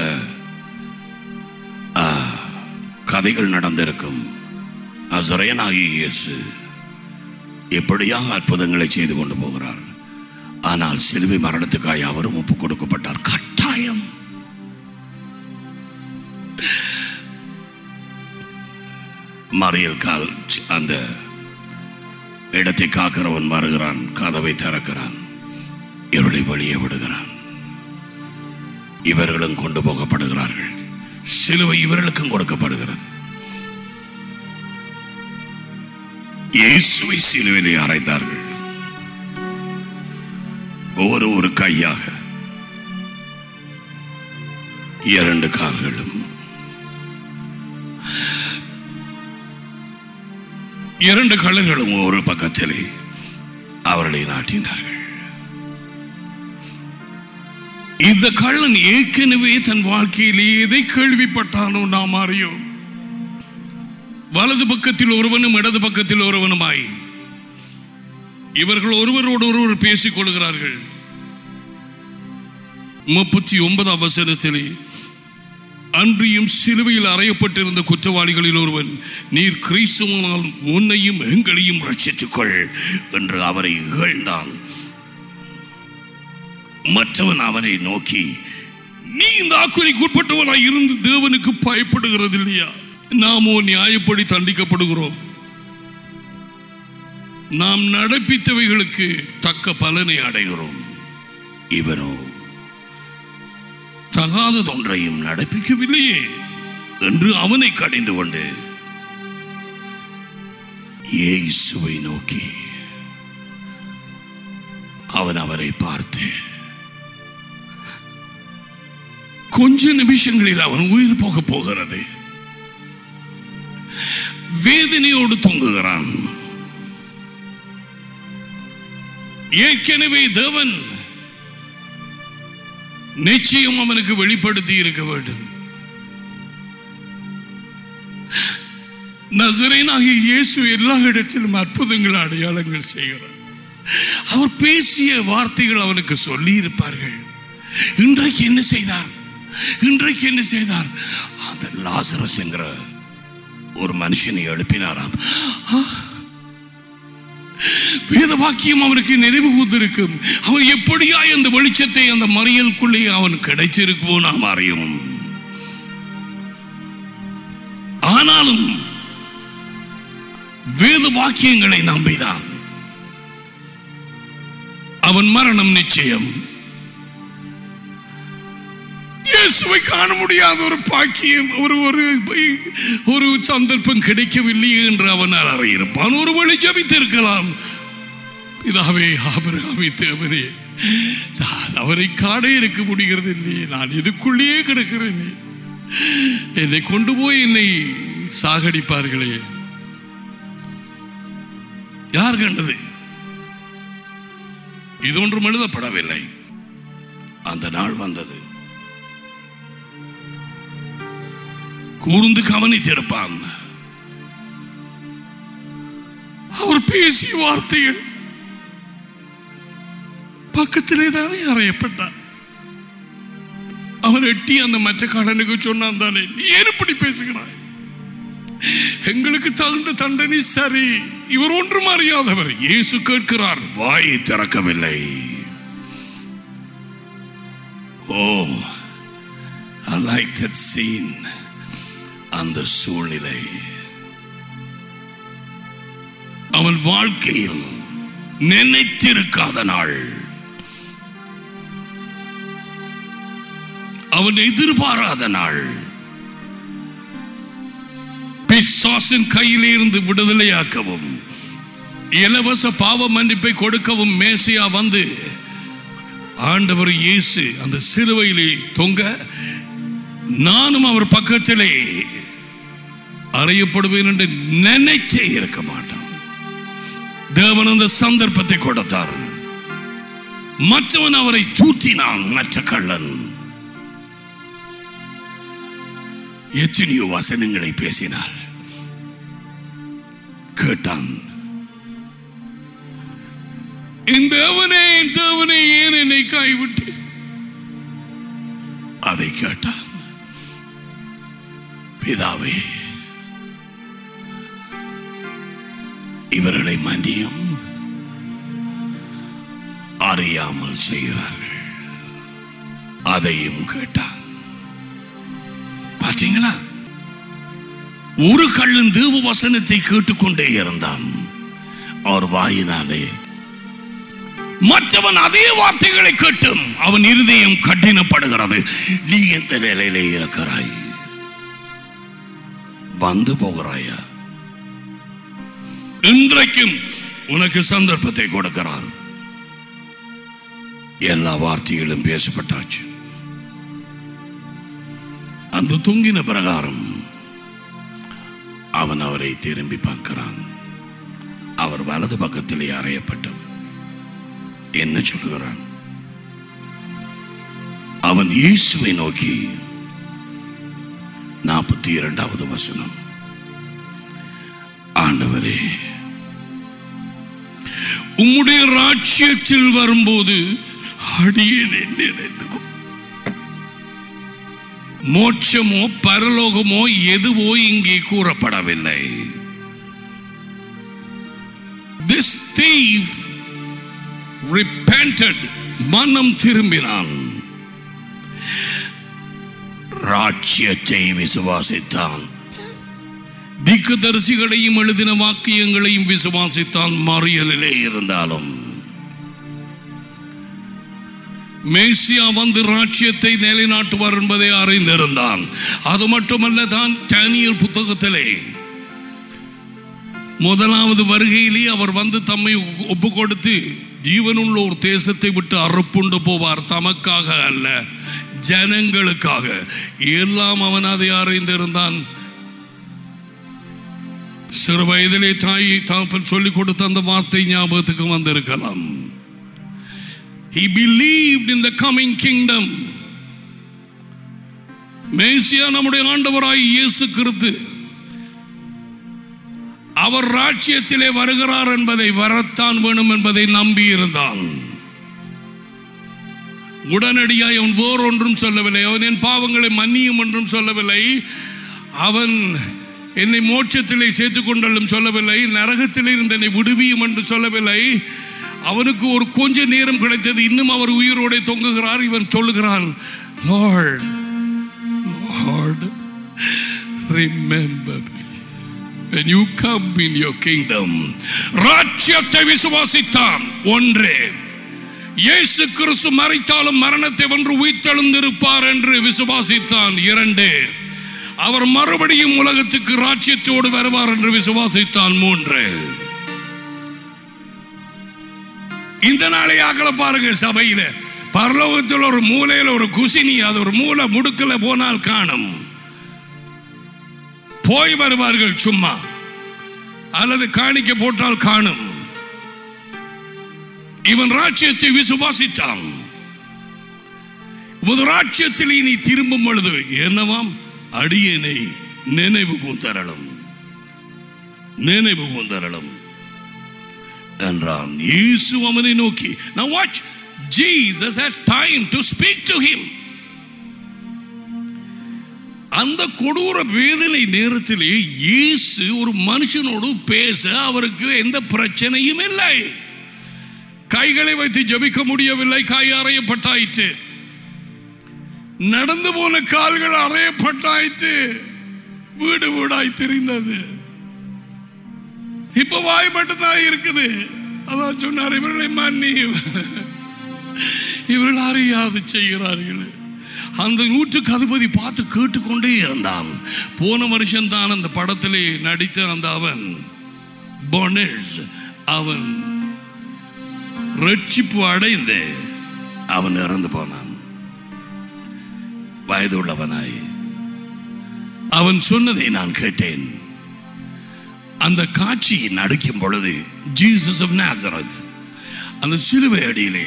[SPEAKER 1] ஆ, கதைகள் நடந்திருக்கும் அசரையனாகிய இயேசு எப்படியாக அற்புதங்களை செய்து கொண்டு போகிறார் ஆனால் சிலுவை மரணத்துக்காய் அவரும் ஒப்பு கொடுக்கப்பட்டார் கட்டாயம் மறியல் கால் அந்த இடத்தை காக்கிறவன் வருகிறான் கதவை திறக்கிறான் இருளை வெளியே விடுகிறான் இவர்களும் கொண்டு போகப்படுகிறார்கள் சிலுவை இவர்களுக்கும் கொடுக்கப்படுகிறது இயேசுவை சிலுவையிலே அறைந்தார்கள் ஒவ்வொரு ஒரு கையாக இரண்டு கால்களும் இரண்டு கழுகளும் ஒரு பக்கத்திலே அவர்களை நாட்டினார்கள் இந்த கள்ளன் ஏற்கனவே தன் வாழ்க்கையிலே எதை கேள்விப்பட்டானோ நாம் அறியோம் வலது பக்கத்தில் ஒருவனும் இடது பக்கத்தில் ஒருவனுமாய் இவர்கள் ஒருவரோடு ஒருவர் பேசிக் கொள்கிறார்கள் முப்பத்தி ஒன்பதாம் வசனத்திலே அன்றியும் சிலுவையில் அறையப்பட்டிருந்த குற்றவாளிகளில் ஒருவன் நீர் கிறிஸ்துவனால் உன்னையும் எங்களையும் ரட்சித்துக் கொள் என்று அவரை இகழ்ந்தான் மற்றவன் அவனை நோக்கி நீ இந்த ஆக்குறிக்கு உட்பட்டவனாய் இருந்து தேவனுக்கு பயப்படுகிறது இல்லையா நாமோ நியாயப்படி தண்டிக்கப்படுகிறோம் நாம் நடப்பித்தவைகளுக்கு தக்க பலனை அடைகிறோம் இவரோ தகாததொன்றையும் நடப்பிக்கவில்லையே என்று அவனை கடிந்து கொண்டு இயேசுவை நோக்கி அவன் அவரை பார்த்து கொஞ்ச நிமிஷங்களில் அவன் உயிர் போக போகிறது வேதனையோடு தொங்குகிறான் ஏற்கனவே தேவன் நிச்சயம் அவனுக்கு வெளிப்படுத்தி இருக்க வேண்டும் நசரேனாகிய இயேசு எல்லா இடத்திலும் அற்புதங்கள் அடையாளங்கள் செய்கிறார் அவர் பேசிய வார்த்தைகள் அவனுக்கு சொல்லி இருப்பார்கள் இன்றைக்கு என்ன செய்தார் இன்றைக்கு என்ன செய்தார் அந்த லாசரஸ் என்கிற ஒரு மனுஷனை எழுப்பினாராம் ஆ! வேத வாக்கியம் அவனுக்கு நினைவு கூர்ந்திருக்கும் அவன் எப்படியாய் அந்த வெளிச்சத்தை அந்த மறியலுக்குள்ளே அவன் கிடைத்திருக்குமோ நாம் அறியும் ஆனாலும் வேத வாக்கியங்களை நம்பினான் அவன் மரணம் நிச்சயம் இயேசுவை காண முடியாத ஒரு பாக்கியம் ஒரு ஒரு ஒரு சந்தர்ப்பம் கிடைக்கவில்லை என்று அவன் அறியிருப்பான் ஒரு வழி ஜபித்திருக்கலாம் இதாவே ஆபரகாமி தேவனே நான் அவரை காண இருக்க முடிகிறது இல்லையே நான் இதுக்குள்ளேயே கிடக்கிறேன் என்னை கொண்டு போய் என்னை சாகடிப்பார்களே யார் கண்டது இது ஒன்றும் எழுதப்படவில்லை அந்த நாள் வந்தது கூர்ந்து கவனித்திருப்பான் அவர் பேசிய வார்த்தைகள் பக்கத்திலே தானே அறையப்பட்டார் அவன் எட்டி அந்த மற்ற கடனுக்கு சொன்னான் தானே நீ ஏன் இப்படி பேசுகிறாய் எங்களுக்கு தகுந்த தண்டனை சரி இவர் ஒன்றும் அறியாதவர் இயேசு கேட்கிறார் வாயை திறக்கவில்லை ஓ I like that scene அந்த சூழ்நிலை அவன் வாழ்க்கையில் நினைத்திருக்காத நாள் அவன் எதிர்பாராத நாள் பிசாசின் கையிலே இருந்து விடுதலையாக்கவும் இலவச பாவ மன்னிப்பை கொடுக்கவும் மேசியா வந்து ஆண்டவர் இயேசு அந்த சிலுவையிலே தொங்க நானும் அவர் பக்கத்திலே அறையப்படுவேன் என்று நினைச்சே இருக்க மாட்டான் தேவன் அந்த சந்தர்ப்பத்தை கொடுத்தார் மற்றவன் அவரை தூற்றினான் மற்ற கள்ளன் எத்தனையோ வசனங்களை பேசினார் கேட்டான் என் தேவனே என் தேவனே ஏன் என்னை கைவிட்டு அதை கேட்டான் பிதாவே இவர்களை மன்னியும் அறியாமல் செய்கிறார்கள் அதையும் கேட்டான் பார்த்தீங்களா ஒரு கள்ளன் தேவ வசனத்தை கேட்டுக்கொண்டே இருந்தான் அவர் வாயினாலே மற்றவன் அதே வார்த்தைகளை கேட்டும் அவன் இருதயம் கடினப்படுகிறது நீ எந்த நிலையிலே இருக்கிறாய் வந்து போகிறாயா இன்றைக்கும் உனக்கு சந்தர்ப்பத்தை கொடுக்கிறார் எல்லா வார்த்தைகளும் பேசப்பட்டாச்சு அந்த தொங்கின பிரகாரம் அவன் அவரை திரும்பி பார்க்கிறான் அவர் வலது பக்கத்திலே அறையப்பட்டவர் என்ன சொல்லுகிறான் அவன் இயேசுவை நோக்கி நாற்பத்தி இரண்டாவது வசனம் ஆண்டவரே உம்முடைய ராட்சியத்தில் வரும்போது அடியேனை நினைத்து கொள். மோட்சமோ பரலோகமோ எதுவோ இங்கே கூறப்படவில்லை திஸ் thief repented மனம் திரும்பினான் ராட்சியத்தை விசுவாசித்தான் திக்குதரிசிகளையும் எழுதின வாக்கியங்களையும் விசுவாசித்தான் மறியலிலே இருந்தாலும் மேசியா வந்து ராட்சியத்தை நிலைநாட்டுவார் என்பதை அறிந்திருந்தான் அது மட்டுமல்ல தான் டேனியல் புத்தகத்திலே முதலாவது வருகையிலே அவர் வந்து தம்மை ஒப்பு கொடுத்து ஜீவனுள்ள ஒரு தேசத்தை விட்டு அறுப்புண்டு போவார் தமக்காக அல்ல ஜனங்களுக்காக எல்லாம் அவன் அதை அறிந்திருந்தான் சிறு வயதிலே தாய் தாப்பன் சொல்லிக் கொடுத்த அந்த வார்த்தை ஞாபகத்துக்கு வந்திருக்கலாம் He believed in the coming kingdom. மேசியா நம்முடைய ஆண்டவராய் இயேசு கிறிஸ்து அவர் ராஜ்யத்திலே வருகிறார் என்பதை வரத்தான் வேணும் என்பதை நம்பி இருந்தான் உடனடியாய் அவன் வேறொன்றும் சொல்லவில்லை அவன் என் பாவங்களை மன்னியும் என்றும் சொல்லவில்லை அவன் என்னை மோட்சத்திலே சேர்த்துக் கொண்டாலும் சொல்லவில்லை நரகத்திலே இருந்து என்னை விடுவியும் என்று சொல்லவில்லை அவனுக்கு ஒரு கொஞ்ச நேரம் கிடைத்தது இன்னும் அவர் உயிரோടെ தொங்குகிறார் இவன் சொல்லுகிறான் Lord Lord remember when you come in your kingdom ராஜ்யத்தை விசுவாசித்தான் ஒன்றே இயேசு கிறிஸ்து மறைத்தாலும் மரணத்தை வென்று உயிர்த்தெழுந்திருப்பார் என்று விசுவாசித்தான் இரண்டு அவர் மறுபடியும் உலகத்துக்கு ராஜ்யத்தோடு வருவார் என்று விசுவாசித்தான் மூன்று இந்த நாளை ஆக்களை பாருங்க சபையில பரலோகத்தில் ஒரு மூலையில் ஒரு குசினி அது ஒரு மூலை முடுக்கல போனால் காணும் போய் வருவார்கள் சும்மா அல்லது காணிக்க போட்டால் காணும் இவன் ராஜ்யத்தை விசுவாசித்தான் உமது ராஜ்யத்தில் இனி திரும்பும் பொழுது என்னவாம் அடியனை நினைவு கூந்தரலும் நினைவு கூந்தரலும் என்றான் இயேசு அவனை நோக்கி now watch Jesus had time to speak to him அந்த கொடூர வேதனை நேரத்திலே இயேசு ஒரு மனுஷனோடு பேச அவருக்கு எந்த பிரச்சனையும் இல்லை கைகளை வைத்து ஜபிக்க முடியவில்லை கை அறையப்பட்டாயிற்று நடந்து போன கால்கள் அறையப்பட்டாயிற்று வீடு வீடாய் தெரிந்தது இப்ப வாய் மட்டும்தான் இருக்குது அதான் சொன்னார் இவர்களை மன்னி இவர்கள் அறியாது செய்கிறார்கள் அந்த நூற்றுக்கு அதிபதி பார்த்து கேட்டுக்கொண்டே இருந்தான் போன வருஷம் தான் அந்த படத்திலே நடித்த அந்த அவன் பொனேஷ் அவன் ரட்சிப்பு அடைந்து அவன் இறந்து போனான் வயது உள்ளவனாய் அவன் சொன்னதை நான் கேட்டேன் அந்த காட்சி நடிக்கும் பொழுது ஜீசஸ் ஆஃப் நாசரத் அந்த சிலுவை அடியிலே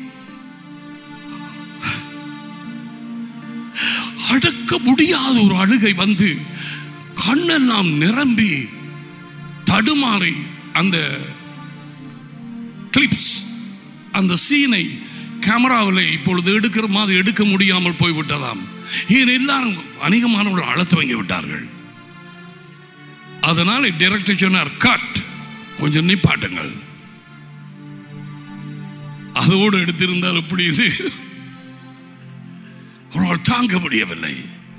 [SPEAKER 1] அடக்க முடியாத ஒரு அழுகை வந்து கண்ணெல்லாம் நிரம்பி தடுமாறி அந்த கிளிப்ஸ் அந்த சீனை கேமராவில் இப்பொழுது எடுக்கிற மாதிரி எடுக்க முடியாமல் போய்விட்டதாம் ஏன் எல்லாரும் அநேகமானவர்கள் அழ துவங்கி விட்டார்கள் அதனால் டைரக்டர் சொன்னார் கட் கொஞ்சம் நிப்பாட்டுங்கள் அதோடு எடுத்திருந்தால் எப்படி இது அவரால் தாங்க முடியவில்லை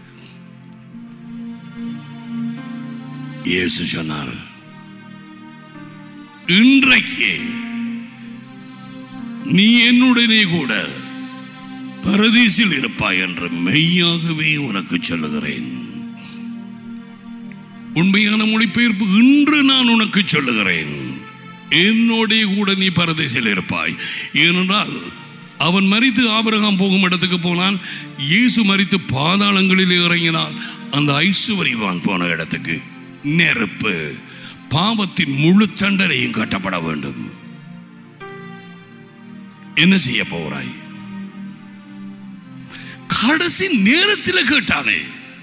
[SPEAKER 1] இயேசு சொன்னார் இன்றைக்கு நீ என்னுடனே கூட பரதீசில் இருப்பாய் என்று மெய்யாகவே உனக்கு சொல்லுகிறேன் உண்மையான மொழிபெயர்ப்பு இன்று நான் உனக்கு சொல்லுகிறேன் என்னோடே கூட நீ பரதேசில் இருப்பாய் ஏனென்றால் அவன் மறித்து ஆபிரகாம் போகும் இடத்துக்கு போனான் இயேசு மறித்து பாதாளங்களில் இறங்கினான் அந்த ஐசுவரிவான் போன இடத்துக்கு நெருப்பு பாவத்தின் முழு தண்டனையும் கட்டப்பட வேண்டும் என்ன செய்ய போகிறாய் கடைசி நேரத்தில் கேட்டானே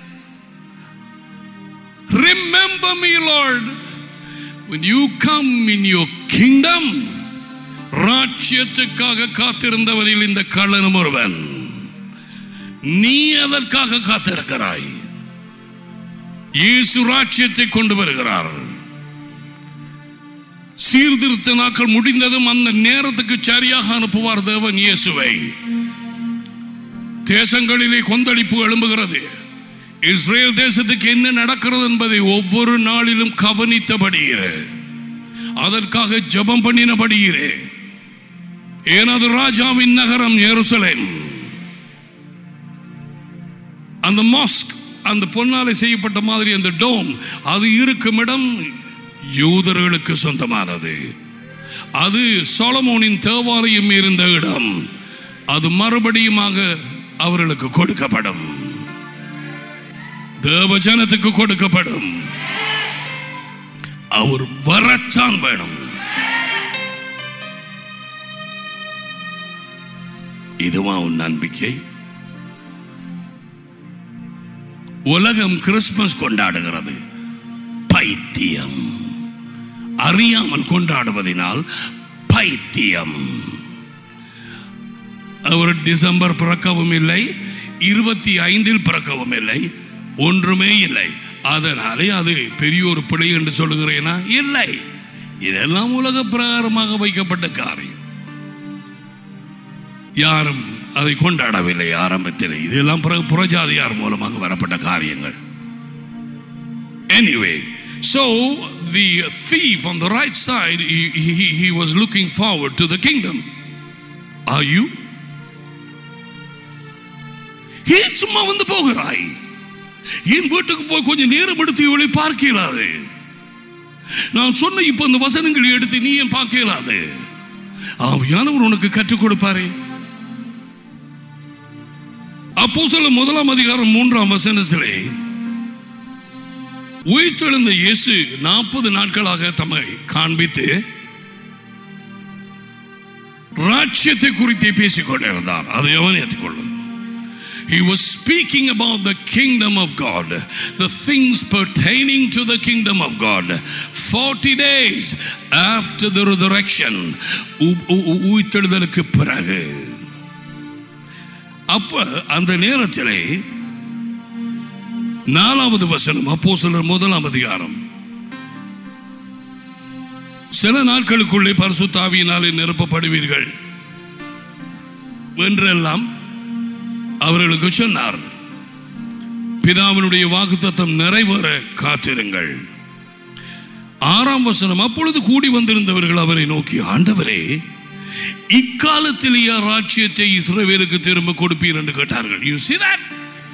[SPEAKER 1] Remember me, Lord, when you come in your kingdom. ராட்சியத்துக்காக காத்திருந்தவனில் இந்த கள்ளனும் ஒருவன் நீ அதற்காக காத்திருக்கிறாய் இயேசு ராட்சியத்தை கொண்டு வருகிறார் சீர்திருத்த நாட்கள் முடிந்ததும் அந்த நேரத்துக்கு சரியாக அனுப்புவார் தேவன் இயேசுவை தேசங்களிலே கொந்தளிப்பு எழும்புகிறது இஸ்ரேல் தேசத்துக்கு என்ன நடக்கிறது என்பதை ஒவ்வொரு நாளிலும் கவனித்தபடியிரு அதற்காக ஜெபம் பண்ணினபடியிரு ஏனது ராஜாவின் நகரம் எருசலேம் அந்த மாஸ்க் அந்த பொன்னாலை செய்யப்பட்ட மாதிரி அந்த டோம் அது இருக்கும் இடம் யூதர்களுக்கு சொந்தமானது அது சோலமோனின் தேவாலயம் இருந்த இடம் அது மறுபடியுமாக அவர்களுக்கு கொடுக்கப்படும் தேவ ஜனத்துக்கு கொடுக்கப்படும் அவர் வரத்தான் வேணும் இதுவா உன் நம்பிக்கை உலகம் கிறிஸ்துமஸ் கொண்டாடுகிறது பைத்தியம் அறியாமல் கொண்டாடுவதினால் பைத்தியம் அவர் டிசம்பர் பிறக்கவும் இல்லை இருபத்தி ஐந்தில் பிறக்கவும் இல்லை ஒன்றுமே இல்லை அதனாலே அது பெரிய ஒரு பிழை என்று சொல்லுகிறேனா இல்லை இதெல்லாம் உலக பிரகாரமாக வைக்கப்பட்ட காரியம் யாரும் அதை கொண்டாடவில்லை ஆரம்பத்தில் இதெல்லாம் பிறகு புறஜாதியார் மூலமாக வரப்பட்ட காரியங்கள் Anyway, so the thief on the right side, he, he, he was looking forward to the kingdom. Are you? ஏன் சும்மா வந்து போகிறாய் என் வீட்டுக்கு போய் கொஞ்சம் நேரம் எடுத்து இவளை பார்க்க இயலாது நான் சொன்ன இப்ப இந்த வசனங்களை எடுத்து நீ ஏன் பார்க்க இயலாது ஆவியானவர் உனக்கு கற்றுக் கொடுப்பாரே அப்போ சொல்ல முதலாம் அதிகாரம் மூன்றாம் வசனத்திலே உயிர்த்தெழுந்த இயேசு நாற்பது நாட்களாக தம்மை காண்பித்து ராட்சியத்தை குறித்தே பேசிக் கொண்டிருந்தார் அதை அவன் ஏற்றுக்கொள்ளும் He was speaking about the kingdom of God, the things pertaining to the kingdom of God. 40 days after the resurrection, உ- உ- உ- உயிர்த்தெழுதலுக்கு பிறகு அப்ப அந்த நேரத்திலே நாலாவது வசனம் அப்போ முதலாம் அதிகாரம் சில நாட்களுக்குள்ளே பரிசுத்தாவியினாலே நிரப்பப்படுவீர்கள் என்றெல்லாம் அவர்களுக்கு சொன்னார் பிதாவினுடைய வாக்குத்தத்தம் நிறைவேற காத்திருங்கள் ஆறாம் வசனம் அப்பொழுது கூடி வந்திருந்தவர்கள் அவரை நோக்கி ஆண்டவரே இக்காலத்திலேயே ராஜ்யத்தை இஸ்ரவேலுக்கு திரும்ப கொடுப்பீர் என்று கேட்டார்கள் யூ see that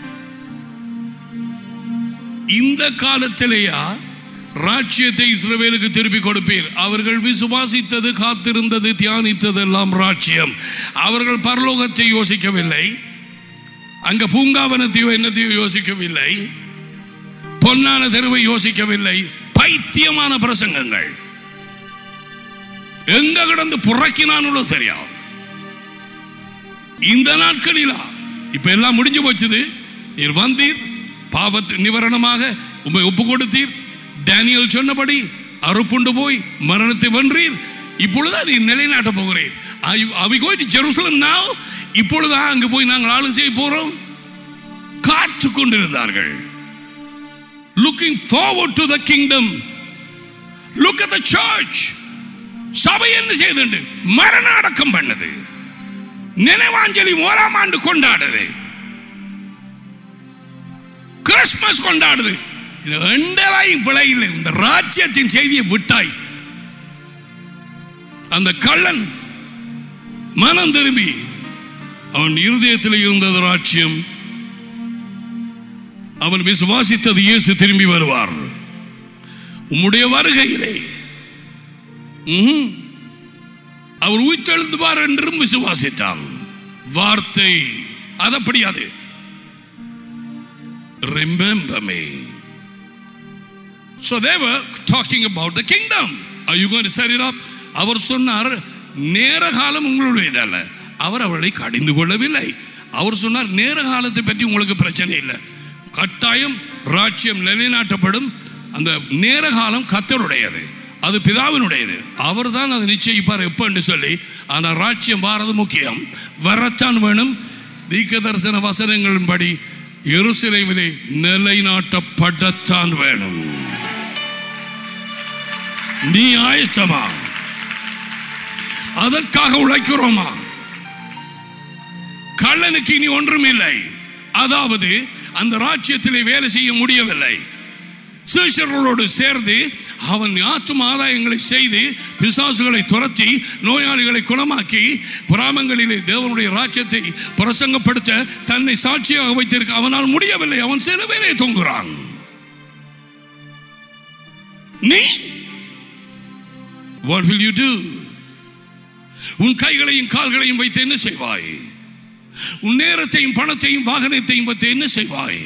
[SPEAKER 1] இந்த காலத்திலேயா ராஜ்யத்தை இஸ்ரவேலுக்கு திருப்பி கொடுப்பீர் அவர்கள் விசுவாசித்தது காத்திருந்தது தியானித்தது எல்லாம் ராஜ்யம் அவர்கள் பரலோகத்தை யோசிக்கவில்லை அங்க பூங்காவனத்தையோ என்னத்தையோ யோசிக்கவில்லை பொன்னான தெருவை யோசிக்கவில்லை பைத்தியமான பிரசங்கங்கள் எங்க கிடந்து புறக்கினான்னு தெரியாது இந்த நாட்களிலா இப்ப எல்லாம் முடிஞ்சு போச்சுது நீர் வந்தீர் பாவத்து நிவாரணமாக உண்மை ஒப்பு கொடுத்தீர் டேனியல் சொன்னபடி அறுப்புண்டு போய் மரணத்தை வென்றீர் இப்பொழுது நீ நிலைநாட்ட போகிறேன் அவி கோயிட்டு ஜெருசலம் now இப்பொழுதா அங்கு போய் நாங்கள் ஆளு செய்ய போறோம் காத்து கொண்டிருந்தார்கள் looking forward to the kingdom look at the church சபை என்ன செய்துண்டு மரண அடக்கம் பண்ணது நினைவாஞ்சலி ஓராம் ஆண்டு கொண்டாடுது கிறிஸ்துமஸ் கொண்டாடுது இது ரெண்டரையும் பிழை இல்லை இந்த ராஜ்யத்தின் செய்தியை விட்டாய் அந்த கள்ளன் மனம் திரும்பி அவன் இருதயத்தில் இருந்தது ராஜ்யம் அவன் விசுவாசித்தது இயேசு திரும்பி வருவார் உம்முடைய வருகையிலே ம்ஹும். அவர் உயிர்த்தெழுந்துவார் என்றும் விசுவாசித்தான் வார்த்தை அது அப்படி அது remember me so they were talking about the kingdom are you going to set it up அவர் சொன்னார் நேர காலம் உங்களுடையதல்ல அவர் அவளை கடிந்து கொள்ளவில்லை அவர் சொன்னார் நேர காலத்தை பற்றி உங்களுக்கு பிரச்சனை இல்லை கட்டாயம் ராஜ்யம் நிலைநாட்டப்படும் அந்த நேர காலம் கத்தருடையது அது பிதாவினுடையது அவர் தான் அதை நிச்சயிப்பார் எப்பன்னு சொல்லி ஆனால் ராஜ்யம் வாரது முக்கியம் வரத்தான் வேணும் தீக்க தரிசன வசனங்களின்படி எருசலேமிலே நிலைநாட்டப்படத்தான் வேணும் நீ ஆயத்தமா அதற்காக உழைக்கிறோமா கள்ளனுக்கு இனி ஒன்றும் இல்லை அதாவது அந்த ராஜ்யத்திலே வேலை செய்ய முடியவில்லை சீஷர்களோடு சேர்ந்து அவன் ஆத்தும ஆதாயங்களை செய்து பிசாசுகளை துரத்தி நோயாளிகளை குணமாக்கி கிராமங்களிலே தேவனுடைய ராஜ்யத்தை பிரசங்கப்படுத்த தன்னை சாட்சியாக வைத்திருக்க அவனால் முடியவில்லை அவன் சிலுவையிலே தொங்குறான் நீ what will you do உன் கைகளையும் கால்களையும் வைத்து என்ன செய்வாய் உன் நேரத்தையும் பணத்தையும் வாகனத்தையும் வைத்து என்ன செய்வாய்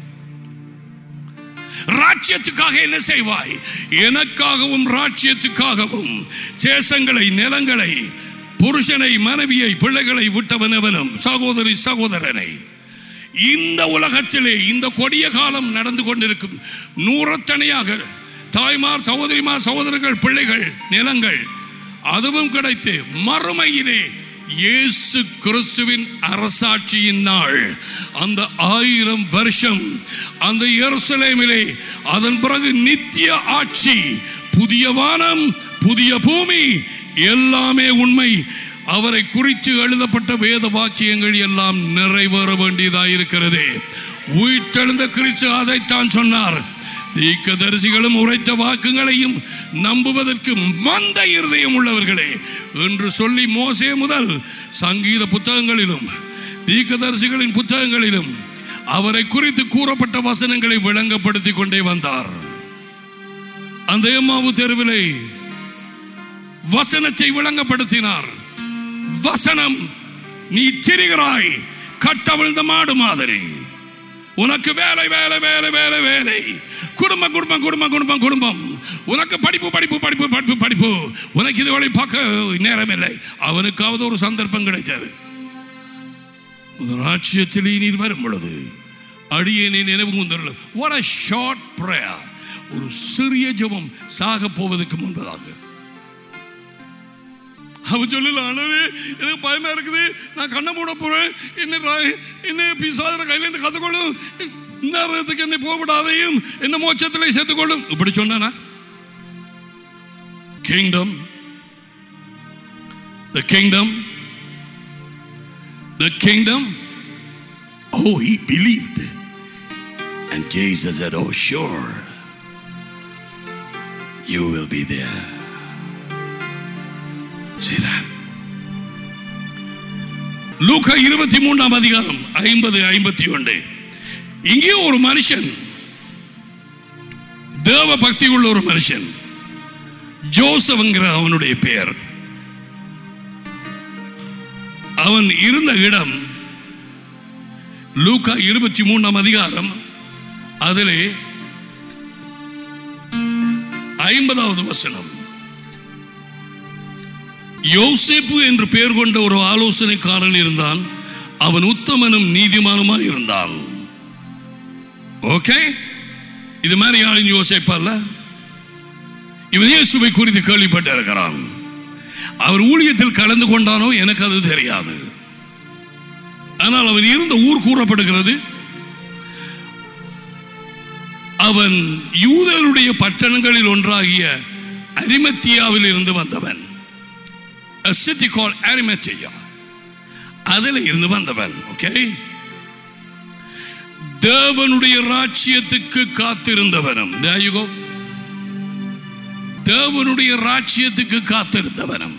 [SPEAKER 1] ராஜ்யத்துக்காக என்ன செய்வாய் எனக்காகவும் ராஜ்யத்துக்காகவும் தேசங்களை நிலங்களை புருஷனை மனைவியை பிள்ளைகளை விட்டவனவனும் சகோதரி சகோதரனை இந்த உலகத்திலே இந்த கொடிய காலம் நடந்து கொண்டிருக்கும் நூறத்தனையாக தாய்மார் சகோதரிமார் சகோதரர்கள் பிள்ளைகள் நிலங்கள் அதுவும் கிடைத்து மறுமையிலே இயேசு கிறிஸ்துவின் அரசாட்சியின் நாள் அந்த ஆயிரம் வருஷம் அந்த எருசலேமிலே அதன் பிறகு நித்திய ஆட்சி புதிய வானம் புதிய பூமி எல்லாமே உண்மை அவரை குறித்து எழுதப்பட்ட வேத வாக்கியங்கள் எல்லாம் நிறைவேற வேண்டியதாயிருக்கிறது உயிர்த்தெழுந்த கிறிஸ்து அதைத்தான் சொன்னார் தீர்க்கதரிசிகளும் உரைத்த வாக்குகளையும் நம்புவதற்கு மந்த இருதயம் உள்ளவர்களே என்று சொல்லி மோசே முதல் சங்கீத புத்தகங்களிலும் தீர்க்கதரிசிகளின் புத்தகங்களிலும் அவரை குறித்து கூறப்பட்ட வசனங்களை விளங்கப்படுத்தி கொண்டே வந்தார் அந்த எம்மாவு தெருவிலே வசனத்தை விளங்கப்படுத்தினார் வசனம் நீ திரிகிறாய் கட்டவிழ்ந்த மாடு மாதிரி உனக்கு வேலை வேலை வேலை வேலை வேலை குடும்பம் குடும்பம் குடும்பம் குடும்பம் குடும்பம் உனக்கு படிப்பு படிப்பு படிப்பு படிப்பு படிப்பு உனக்கு இது வழி பார்க்க நேரம் இல்லை அவனுக்காவது ஒரு சந்தர்ப்பம் கிடைத்தது ராட்சியத்திலே நீர் வரும் பொழுது அடியேனை நினைவு கூந்தருள் what a short prayer ஒரு சிறிய ஜெபம் சாக போவதற்கு முன்பதாக அவன் சொல்லல ஆண்டவரே எனக்கு பயமா இருக்குது நான் கண்ணை மூட போறேன் என்ன ரா- என்ன பிசாதர கையில இருந்து கத்துக்கொள்ளும் நேரத்துக்கு என்னை போகவிடாதையும் என்ன மோட்சத்திலே சேர்த்துக்கொள்ளும் இப்படி சொன்னானா kingdom the kingdom the kingdom oh he believed and jesus said oh sure you will be there See that? லூக்கா இருபத்தி மூன்றாம் அதிகாரம் ஐம்பது ஐம்பத்தி ஒன்று இங்கே ஒரு மனுஷன் தேவ பக்தி உள்ள ஒரு மனுஷன் ஜோசப்ங்கிற அவனுடைய பெயர் அவன் இருந்த இடம் லூக்கா இருபத்தி மூன்றாம் அதிகாரம் அதிலே ஐம்பதாவது வசனம் யோசேப்பு என்று பெயர் கொண்ட ஒரு ஆலோசனைக்காரன் இருந்தான் அவன் உத்தமனும் நீதிமானுமாய் இருந்தான் ஓகே இது மாதிரி யாரும் யோசிப்பல்ல இவன் இயேசுவை குறித்து கேள்விப்பட்டு இருக்கிறான் அவர் ஊழியத்தில் கலந்து கொண்டானோ எனக்கு அது தெரியாது ஆனால் அவன் இருந்த ஊர் கூறப்படுகிறது அவன் யூதருடைய பட்டணங்களில் ஒன்றாகிய அரிமத்தியாவில் இருந்து வந்தவன் a city called Arimathea அதில் இருந்து வந்தவன் ஓகே தேவனுடைய ராட்சியத்துக்கு காத்திருந்தவனும் There you go. தேவனுடைய ராட்சியத்துக்கு காத்திருந்தவனும்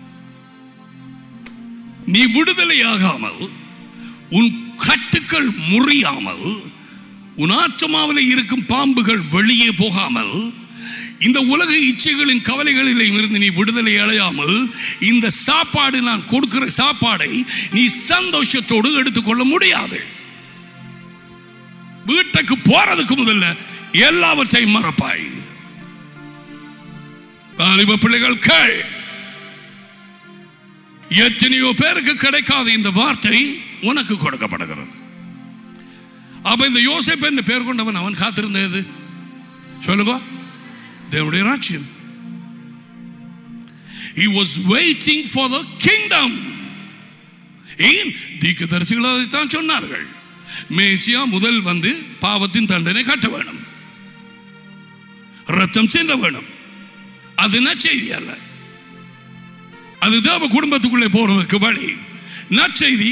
[SPEAKER 1] நீ விடுதலையாகாமல் உன் கட்டுக்கள் முறியாமல் உன் ஆத்மாவில் இருக்கும் பாம்புகள் வெளியே போகாமல் இந்த உலக இச்சைகளின் கவலைகளில் இருந்து நீ விடுதலை அடையாமல் இந்த சாப்பாடு நான் கொடுக்கிற சாப்பாடை நீ சந்தோஷத்தோடு எடுத்துக்கொள்ள முடியாது வீட்டுக்கு போறதுக்கு முதல்ல எல்லாவற்றையும் மறப்பாய் வாலிப பிள்ளைகள் கேள் எத்தனையோ பேருக்கு கிடைக்காத இந்த வார்த்தை உனக்கு கொடுக்கப்படுகிறது அப்ப இந்த யோசேப் என்று பேர் கொண்டவன் அவன் காத்திருந்தது சொல்லுங்க தேவனுடைய ராஜ்யம் He was waiting for the kingdom. ஏன் தீர்க்கதரிசிகள் அதைத்தான் சொன்னார்கள் மேசியா முதல் வந்து பாவத்தின் தண்டனை கட்ட வேணும் ரத்தம் சிந்த வேணும் அது நற்செய்தி அல்ல அது தேவ குடும்பத்துக்குள்ளே போறதுக்கு வழி நற்செய்தி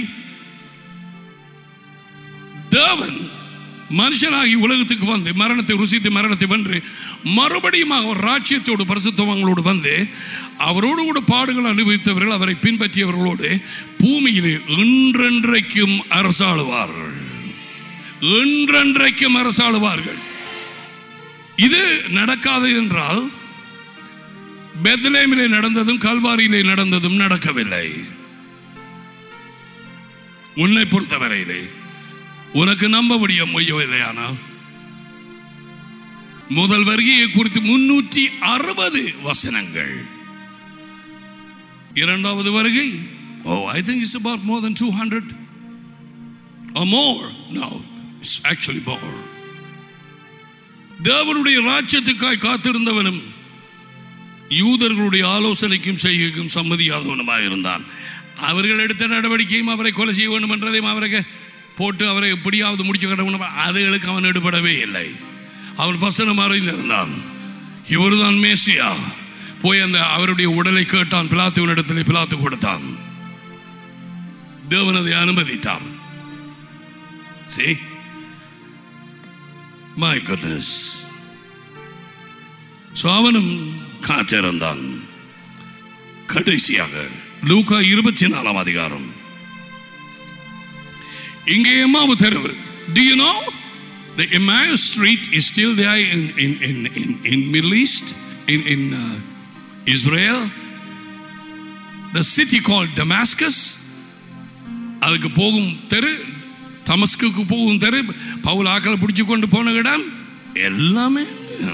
[SPEAKER 1] தேவன் மனுஷனாகி உலகத்துக்கு வந்து மரணத்தை ருசித்து மரணத்தை வென்று மறுபடியும் அவர் ராஜ்யத்தோடு பரிசுத்தவங்களோடு வந்து அவரோடு கூட பாடுகள் அனுபவித்தவர்கள் அவரை பின்பற்றியவர்களோடு பூமியிலே என்றென்றைக்கும் அரசாளுவார்கள் என்றென்றைக்கும் அரசாளுவார்கள் இது நடக்காது என்றால் பெத்லேமிலே நடந்ததும் கல்வாரியிலே நடந்ததும் நடக்கவில்லை உன்னை பொறுத்தவரையிலே உனக்கு நம்ப முடிய முடியவில்லையானால் முதல் வருகையை குறித்து முன்னூற்றி அறுபது வசனங்கள் இரண்டாவது வருகை oh I think it's about more than two hundred or more no it's actually more தேவனுடைய ராஜ்யத்துக்காய் காத்திருந்தவனும் யூதர்களுடைய ஆலோசனைக்கும் செய்கைக்கும் சம்மதியாதவனுமாக இருந்தான் அவர்கள் எடுத்த நடவடிக்கையும் அவரை கொலை செய்ய வேண்டும் என்றதையும் அவரை போட்டு அவரை எப்படியாவது முடிச்சு கட்ட வேண்டும் அதுகளுக்கு அவன் எடுபடவே இல்லை அவன் வசனம் அறிந்திருந்தான் இவர்தான் மேசியா போய் அந்த அவருடைய உடலை கேட்டான் பிலாத்துவின் இடத்துல பிலாத்து கொடுத்தான் தேவன் அதை அனுமதித்தான் See? My goodness. So அவனும் காத்திருந்தான் கடைசியாக லூகா இருபத்தி நாலாம் அதிகாரம் இங்கே எம்மாவு தெருவு Do you know the Emmaus street is still there in in in in, in Middle East in in uh, Israel the city called Damascus அதுக்கு போகும் தெரு தமஸ்குக்கு போகும் தெரு பவுல் ஆக்களை பிடிச்சு கொண்டு போன இடம் எல்லாமே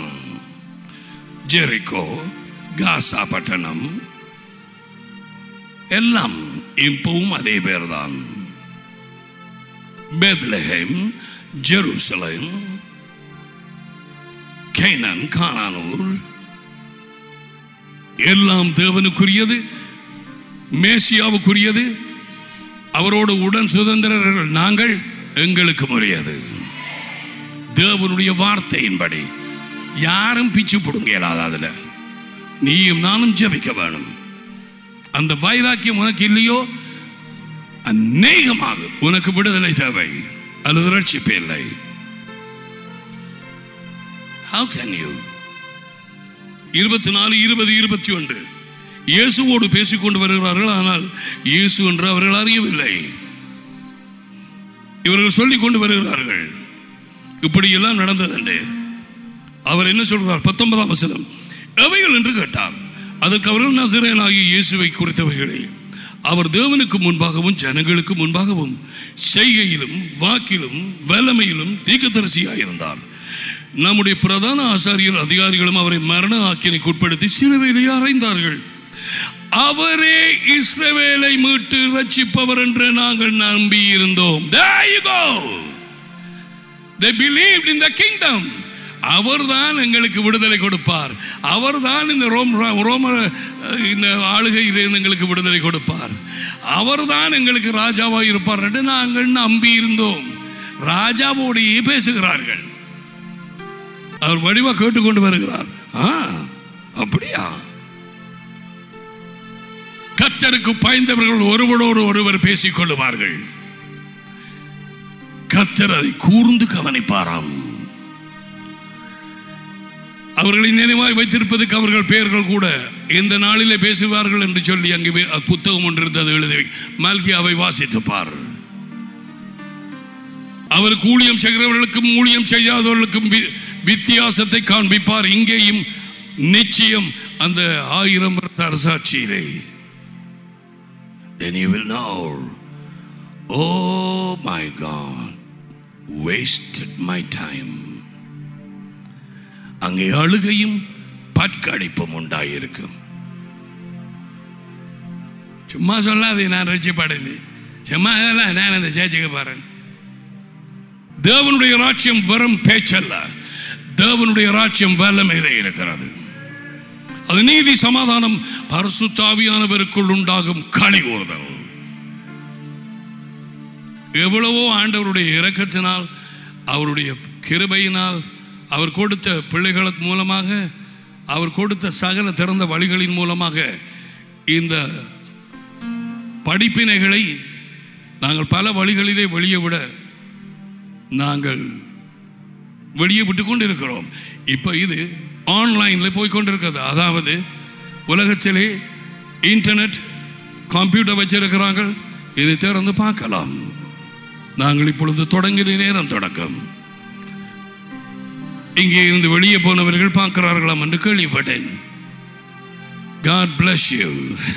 [SPEAKER 1] ஜெரிகோ காசா பட்டணம் எல்லாம் இப்பவும் அதே பேர்தான் பெத்லஹேம் ஜெருசலேம் கேனன் கானானூர் எல்லாம் தேவனுக்குரியது மேசியாவுக்குரியது அவரோடு உடன் சுதந்திரர்கள் நாங்கள் எங்களுக்கு உரியது தேவனுடைய வார்த்தையின்படி யாரும் பிச்சு பிடுங்க இயலாது அதுல நீயும் நானும் ஜெபிக்க வேணும் அந்த வைராக்கியம் உனக்கு இல்லையோ அநேகமாக உனக்கு விடுதலை தேவை அல்லது ரட்சிப்பு இல்லை How can you? இருபத்தி நாலு இருபது இருபத்தி ஒன்று இயேசுவோடு பேசிக்கொண்டு வருகிறார்கள் ஆனால் இயேசு என்று அவர்கள் அறியவில்லை இவர்கள் சொல்லிக் கொண்டு வருகிறார்கள் இப்படியெல்லாம் நடந்ததுண்டு அவர் என்ன சொல்றார் பத்தொன்பதாம் வசனம் எவைகள் என்று கேட்டார் அதற்கு அவர்கள் நசரேனாகிய இயேசுவை குறித்தவைகளே அவர் தேவனுக்கு முன்பாகவும் ஜனங்களுக்கு முன்பாகவும் செய்கையிலும் வாக்கிலும் வல்லமையிலும் தீர்க்கதரிசியாயிருந்தார் நம்முடைய பிரதான ஆசாரியர் அதிகாரிகளும் அவரை மரண ஆக்கினைக்கு உட்படுத்தி சிலுவையிலேயே அறைந்தார்கள் அவரே இஸ்ரவேலை மீட்டு ரட்சிப்பவர் என்று நாங்கள் நம்பி இருந்தோம் There you go. They believed in the kingdom. அவர்தான் எங்களுக்கு விடுதலை கொடுப்பார் அவர்தான் இந்த ரோம் ரோம இந்த ஆளுகையிலே எங்களுக்கு விடுதலை கொடுப்பார் அவர்தான் எங்களுக்கு ராஜாவாக இருப்பார் என்று நாங்கள் நம்பி இருந்தோம் ராஜாவோடையே பேசுகிறார்கள் அவர் வடிவா கேட்டுக்கொண்டு வருகிறார் ஆ அப்படியா கத்தருக்கு பாய்ந்தவர்கள் ஒருவரோடு ஒருவர் பேசிக் கொள்ளுவார்கள் கத்தர் அதை கூர்ந்து கவனிப்பாராம் அவர்களை நினைவாய் வைத்திருப்பதற்கு அவர்கள் பெயர்கள் கூட இந்த நாளிலே பேசுவார்கள் என்று சொல்லி அங்கே வே- புத்தகம் ஒன்று இருந்தது எழுதி மல்கியாவை வாசித்து பார் அவருக்கு ஊழியம் செய்கிறவர்களுக்கும் ஊழியம் செய்யாதவர்களுக்கும் வி- வித்தியாசத்தை காண்பிப்பார் இங்கேயும் நிச்சயம் அந்த ஆயிரம் வருட அரசாட்சியிலே then you will know oh my god wasted my time அங்கே அழுகையும் பற்கடிப்பும் உண்டாயிருக்கும் சும்மா சொல்லாதே நான் ரட்சிப்படைந்து சும்மா அதெல்லாம் நான் அந்த சேர்ச்சுக்கு பாறேன் தேவனுடைய ராஜ்யம் வெறும் பேச்சல்ல தேவனுடைய ராஜ்யம் வல்லமையிலே இருக்கிறது அது நீதி சமாதானம் பரிசுத்தாவியானவருக்குள் உண்டாகும் களி கூறுதல் எவ்வளவோ ஆண்டவருடைய இரக்கத்தினால் அவருடைய கிருபையினால் அவர் கொடுத்த பிள்ளைகளுக்கு மூலமாக அவர் கொடுத்த சகல திறந்த வழிகளின் மூலமாக இந்த படிப்பினைகளை நாங்கள் பல வழிகளிலே வெளியே விட நாங்கள் வெளியே விட்டு கொண்டு இருக்கிறோம் இப்போ இது ஆன்லைனில் போய் கொண்டிருக்கிறது அதாவது உலகத்திலே இன்டர்நெட் கம்ப்யூட்டர் வச்சிருக்கிறாங்க இதை திறந்து பார்க்கலாம் நாங்கள் இப்பொழுது தொடங்கின நேரம் தொடக்கம் இங்கே இருந்து வெளியே போனவர்கள் பார்க்கிறார்களாம் என்று கேள்விப்பட்டேன் God bless you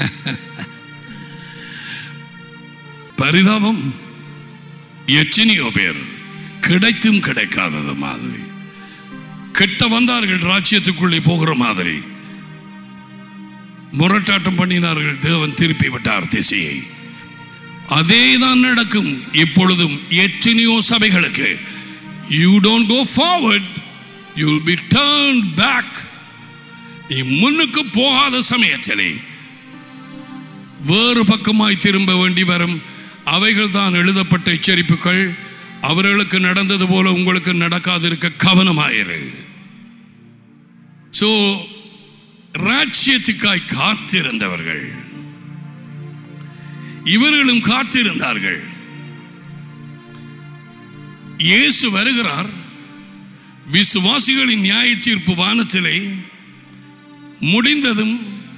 [SPEAKER 1] பரிதாபம் எத்தனையோ பேர் கிடைத்தும் கிடைக்காதது மாதிரி கிட்ட வந்தார்கள் ராஜ்யத்துக்குள்ளே போகிற மாதிரி முரட்டாட்டம் பண்ணினார்கள் தேவன் திருப்பி விட்டார் திசையை அதே தான் நடக்கும் இப்பொழுதும் எத்தனையோ சபைகளுக்கு you don't go forward you will be turn back நீ முன்னுக்கு போகாத சமயத்திலே வேறு பக்கமாய் திரும்ப வேண்டி வரும் அவைகள் தான் எழுதப்பட்ட எச்சரிப்புகள் அவர்களுக்கு நடந்தது போல உங்களுக்கு நடக்காதிருக்க கவனமாயிரு சோ ராட்சியத்துக்காய் காத்திருந்தவர்கள் இவர்களும் காத்திருந்தார்கள் இயேசு வருகிறார் விசுவாசிகளின் நியாய தீர்ப்பு வானத்திலே முடிந்ததும்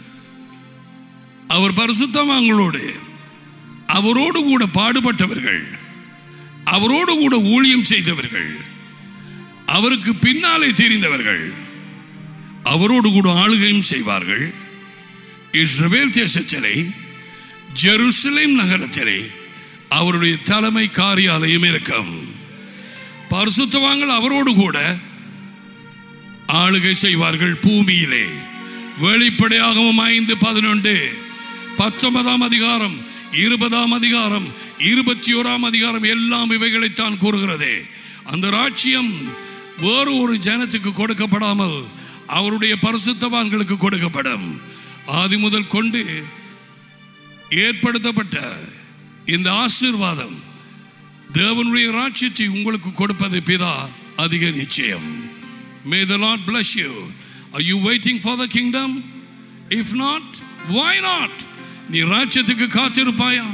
[SPEAKER 1] அவர் பரிசுத்தமாங்களோடு அவரோடு கூட பாடுபட்டவர்கள் அவரோடு கூட ஊழியம் செய்தவர்கள் அவருக்கு பின்னாலே தெரிந்தவர்கள் அவரோடு கூட ஆளுகையும் செய்வார்கள் இஸ்ரவேல் தேசத்திலே ஜெருசலேம் நகரத்திலே அவருடைய தலைமை காரியாலயம் இருக்கும் பரிசுத்தவான்கள் அவரோடு கூட ஆளுகை செய்வார்கள் பூமியிலே வெளிப்படையாகவும் ஐந்து பதினொன்று பத்தொன்பதாம் அதிகாரம் இருபதாம் அதிகாரம் இருபத்தி ஓராம் அதிகாரம் எல்லாம் இவைகளைத்தான் கூறுகிறது அந்த ராட்சியம் வேறு ஒரு ஜனத்துக்கு கொடுக்கப்படாமல் அவருடைய பரிசுத்தவான்களுக்கு கொடுக்கப்படும் ஆதி முதல் கொண்டு ஏற்படுத்தப்பட்ட இந்த ஆசீர்வாதம் தேவனுடைய ராட்சியத்தை உங்களுக்கு கொடுப்பது பிதா அதிக நிச்சயம் may the Lord bless you are you waiting for the kingdom if not why not நீ ராஜ்யத்துக்கு காத்திருப்பாயா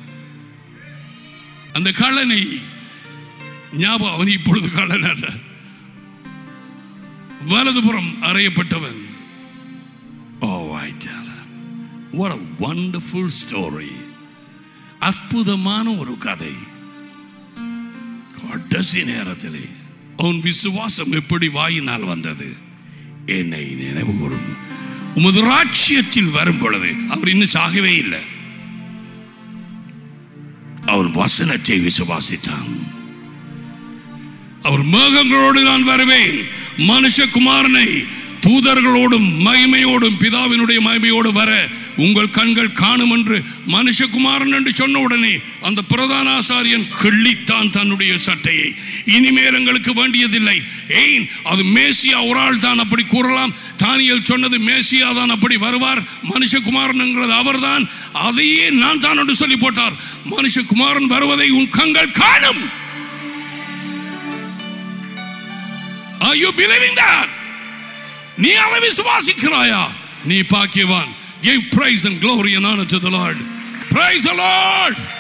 [SPEAKER 1] அந்த கள்ளனை ஞாபகம் அவன் இப்பொழுது கள்ளன் அல்ல வலதுபுறம் அறையப்பட்டவன் Oh, I tell you. What a wonderful story. அற்புதமான ஒரு கதை கடைசி நேரத்திலே அவன் விசுவாசம் எப்படி வாயினால் வந்தது என்னை நினைவு கூறும் உமது ராட்சியத்தில் வரும் பொழுது அவர் இன்னும் சாகவே இல்லை அவன் வசனத்தை விசுவாசித்தான் அவர் மேகங்களோடு நான் வருவேன் மனுஷகுமாரனை தூதர்களோடும் மகிமையோடும் பிதாவினுடைய மகிமையோடு வர உங்கள் கண்கள் காணும் என்று மனுஷகுமாரன் என்று சொன்ன உடனே அந்த பிரதான ஆசாரியன் கிள்ளித்தான் தன்னுடைய சட்டையை இனிமேல் எங்களுக்கு வேண்டியதில்லை ஏன் அது மேசியா ஒரு ஆள் தான் அப்படி கூறலாம் தானியல் சொன்னது மேசியா தான் அப்படி வருவார் மனுஷகுமாரன்ங்கிறது அவர்தான் அதையே நான் தான் என்று சொல்லி போட்டார் மனுஷகுமாரன் வருவதை உன் கண்கள் காணும் Are you believing that? நீ அதை விசுவாசிக்கிறாயா நீ பாக்கியவான் give praise and glory and honor to the Lord praise the Lord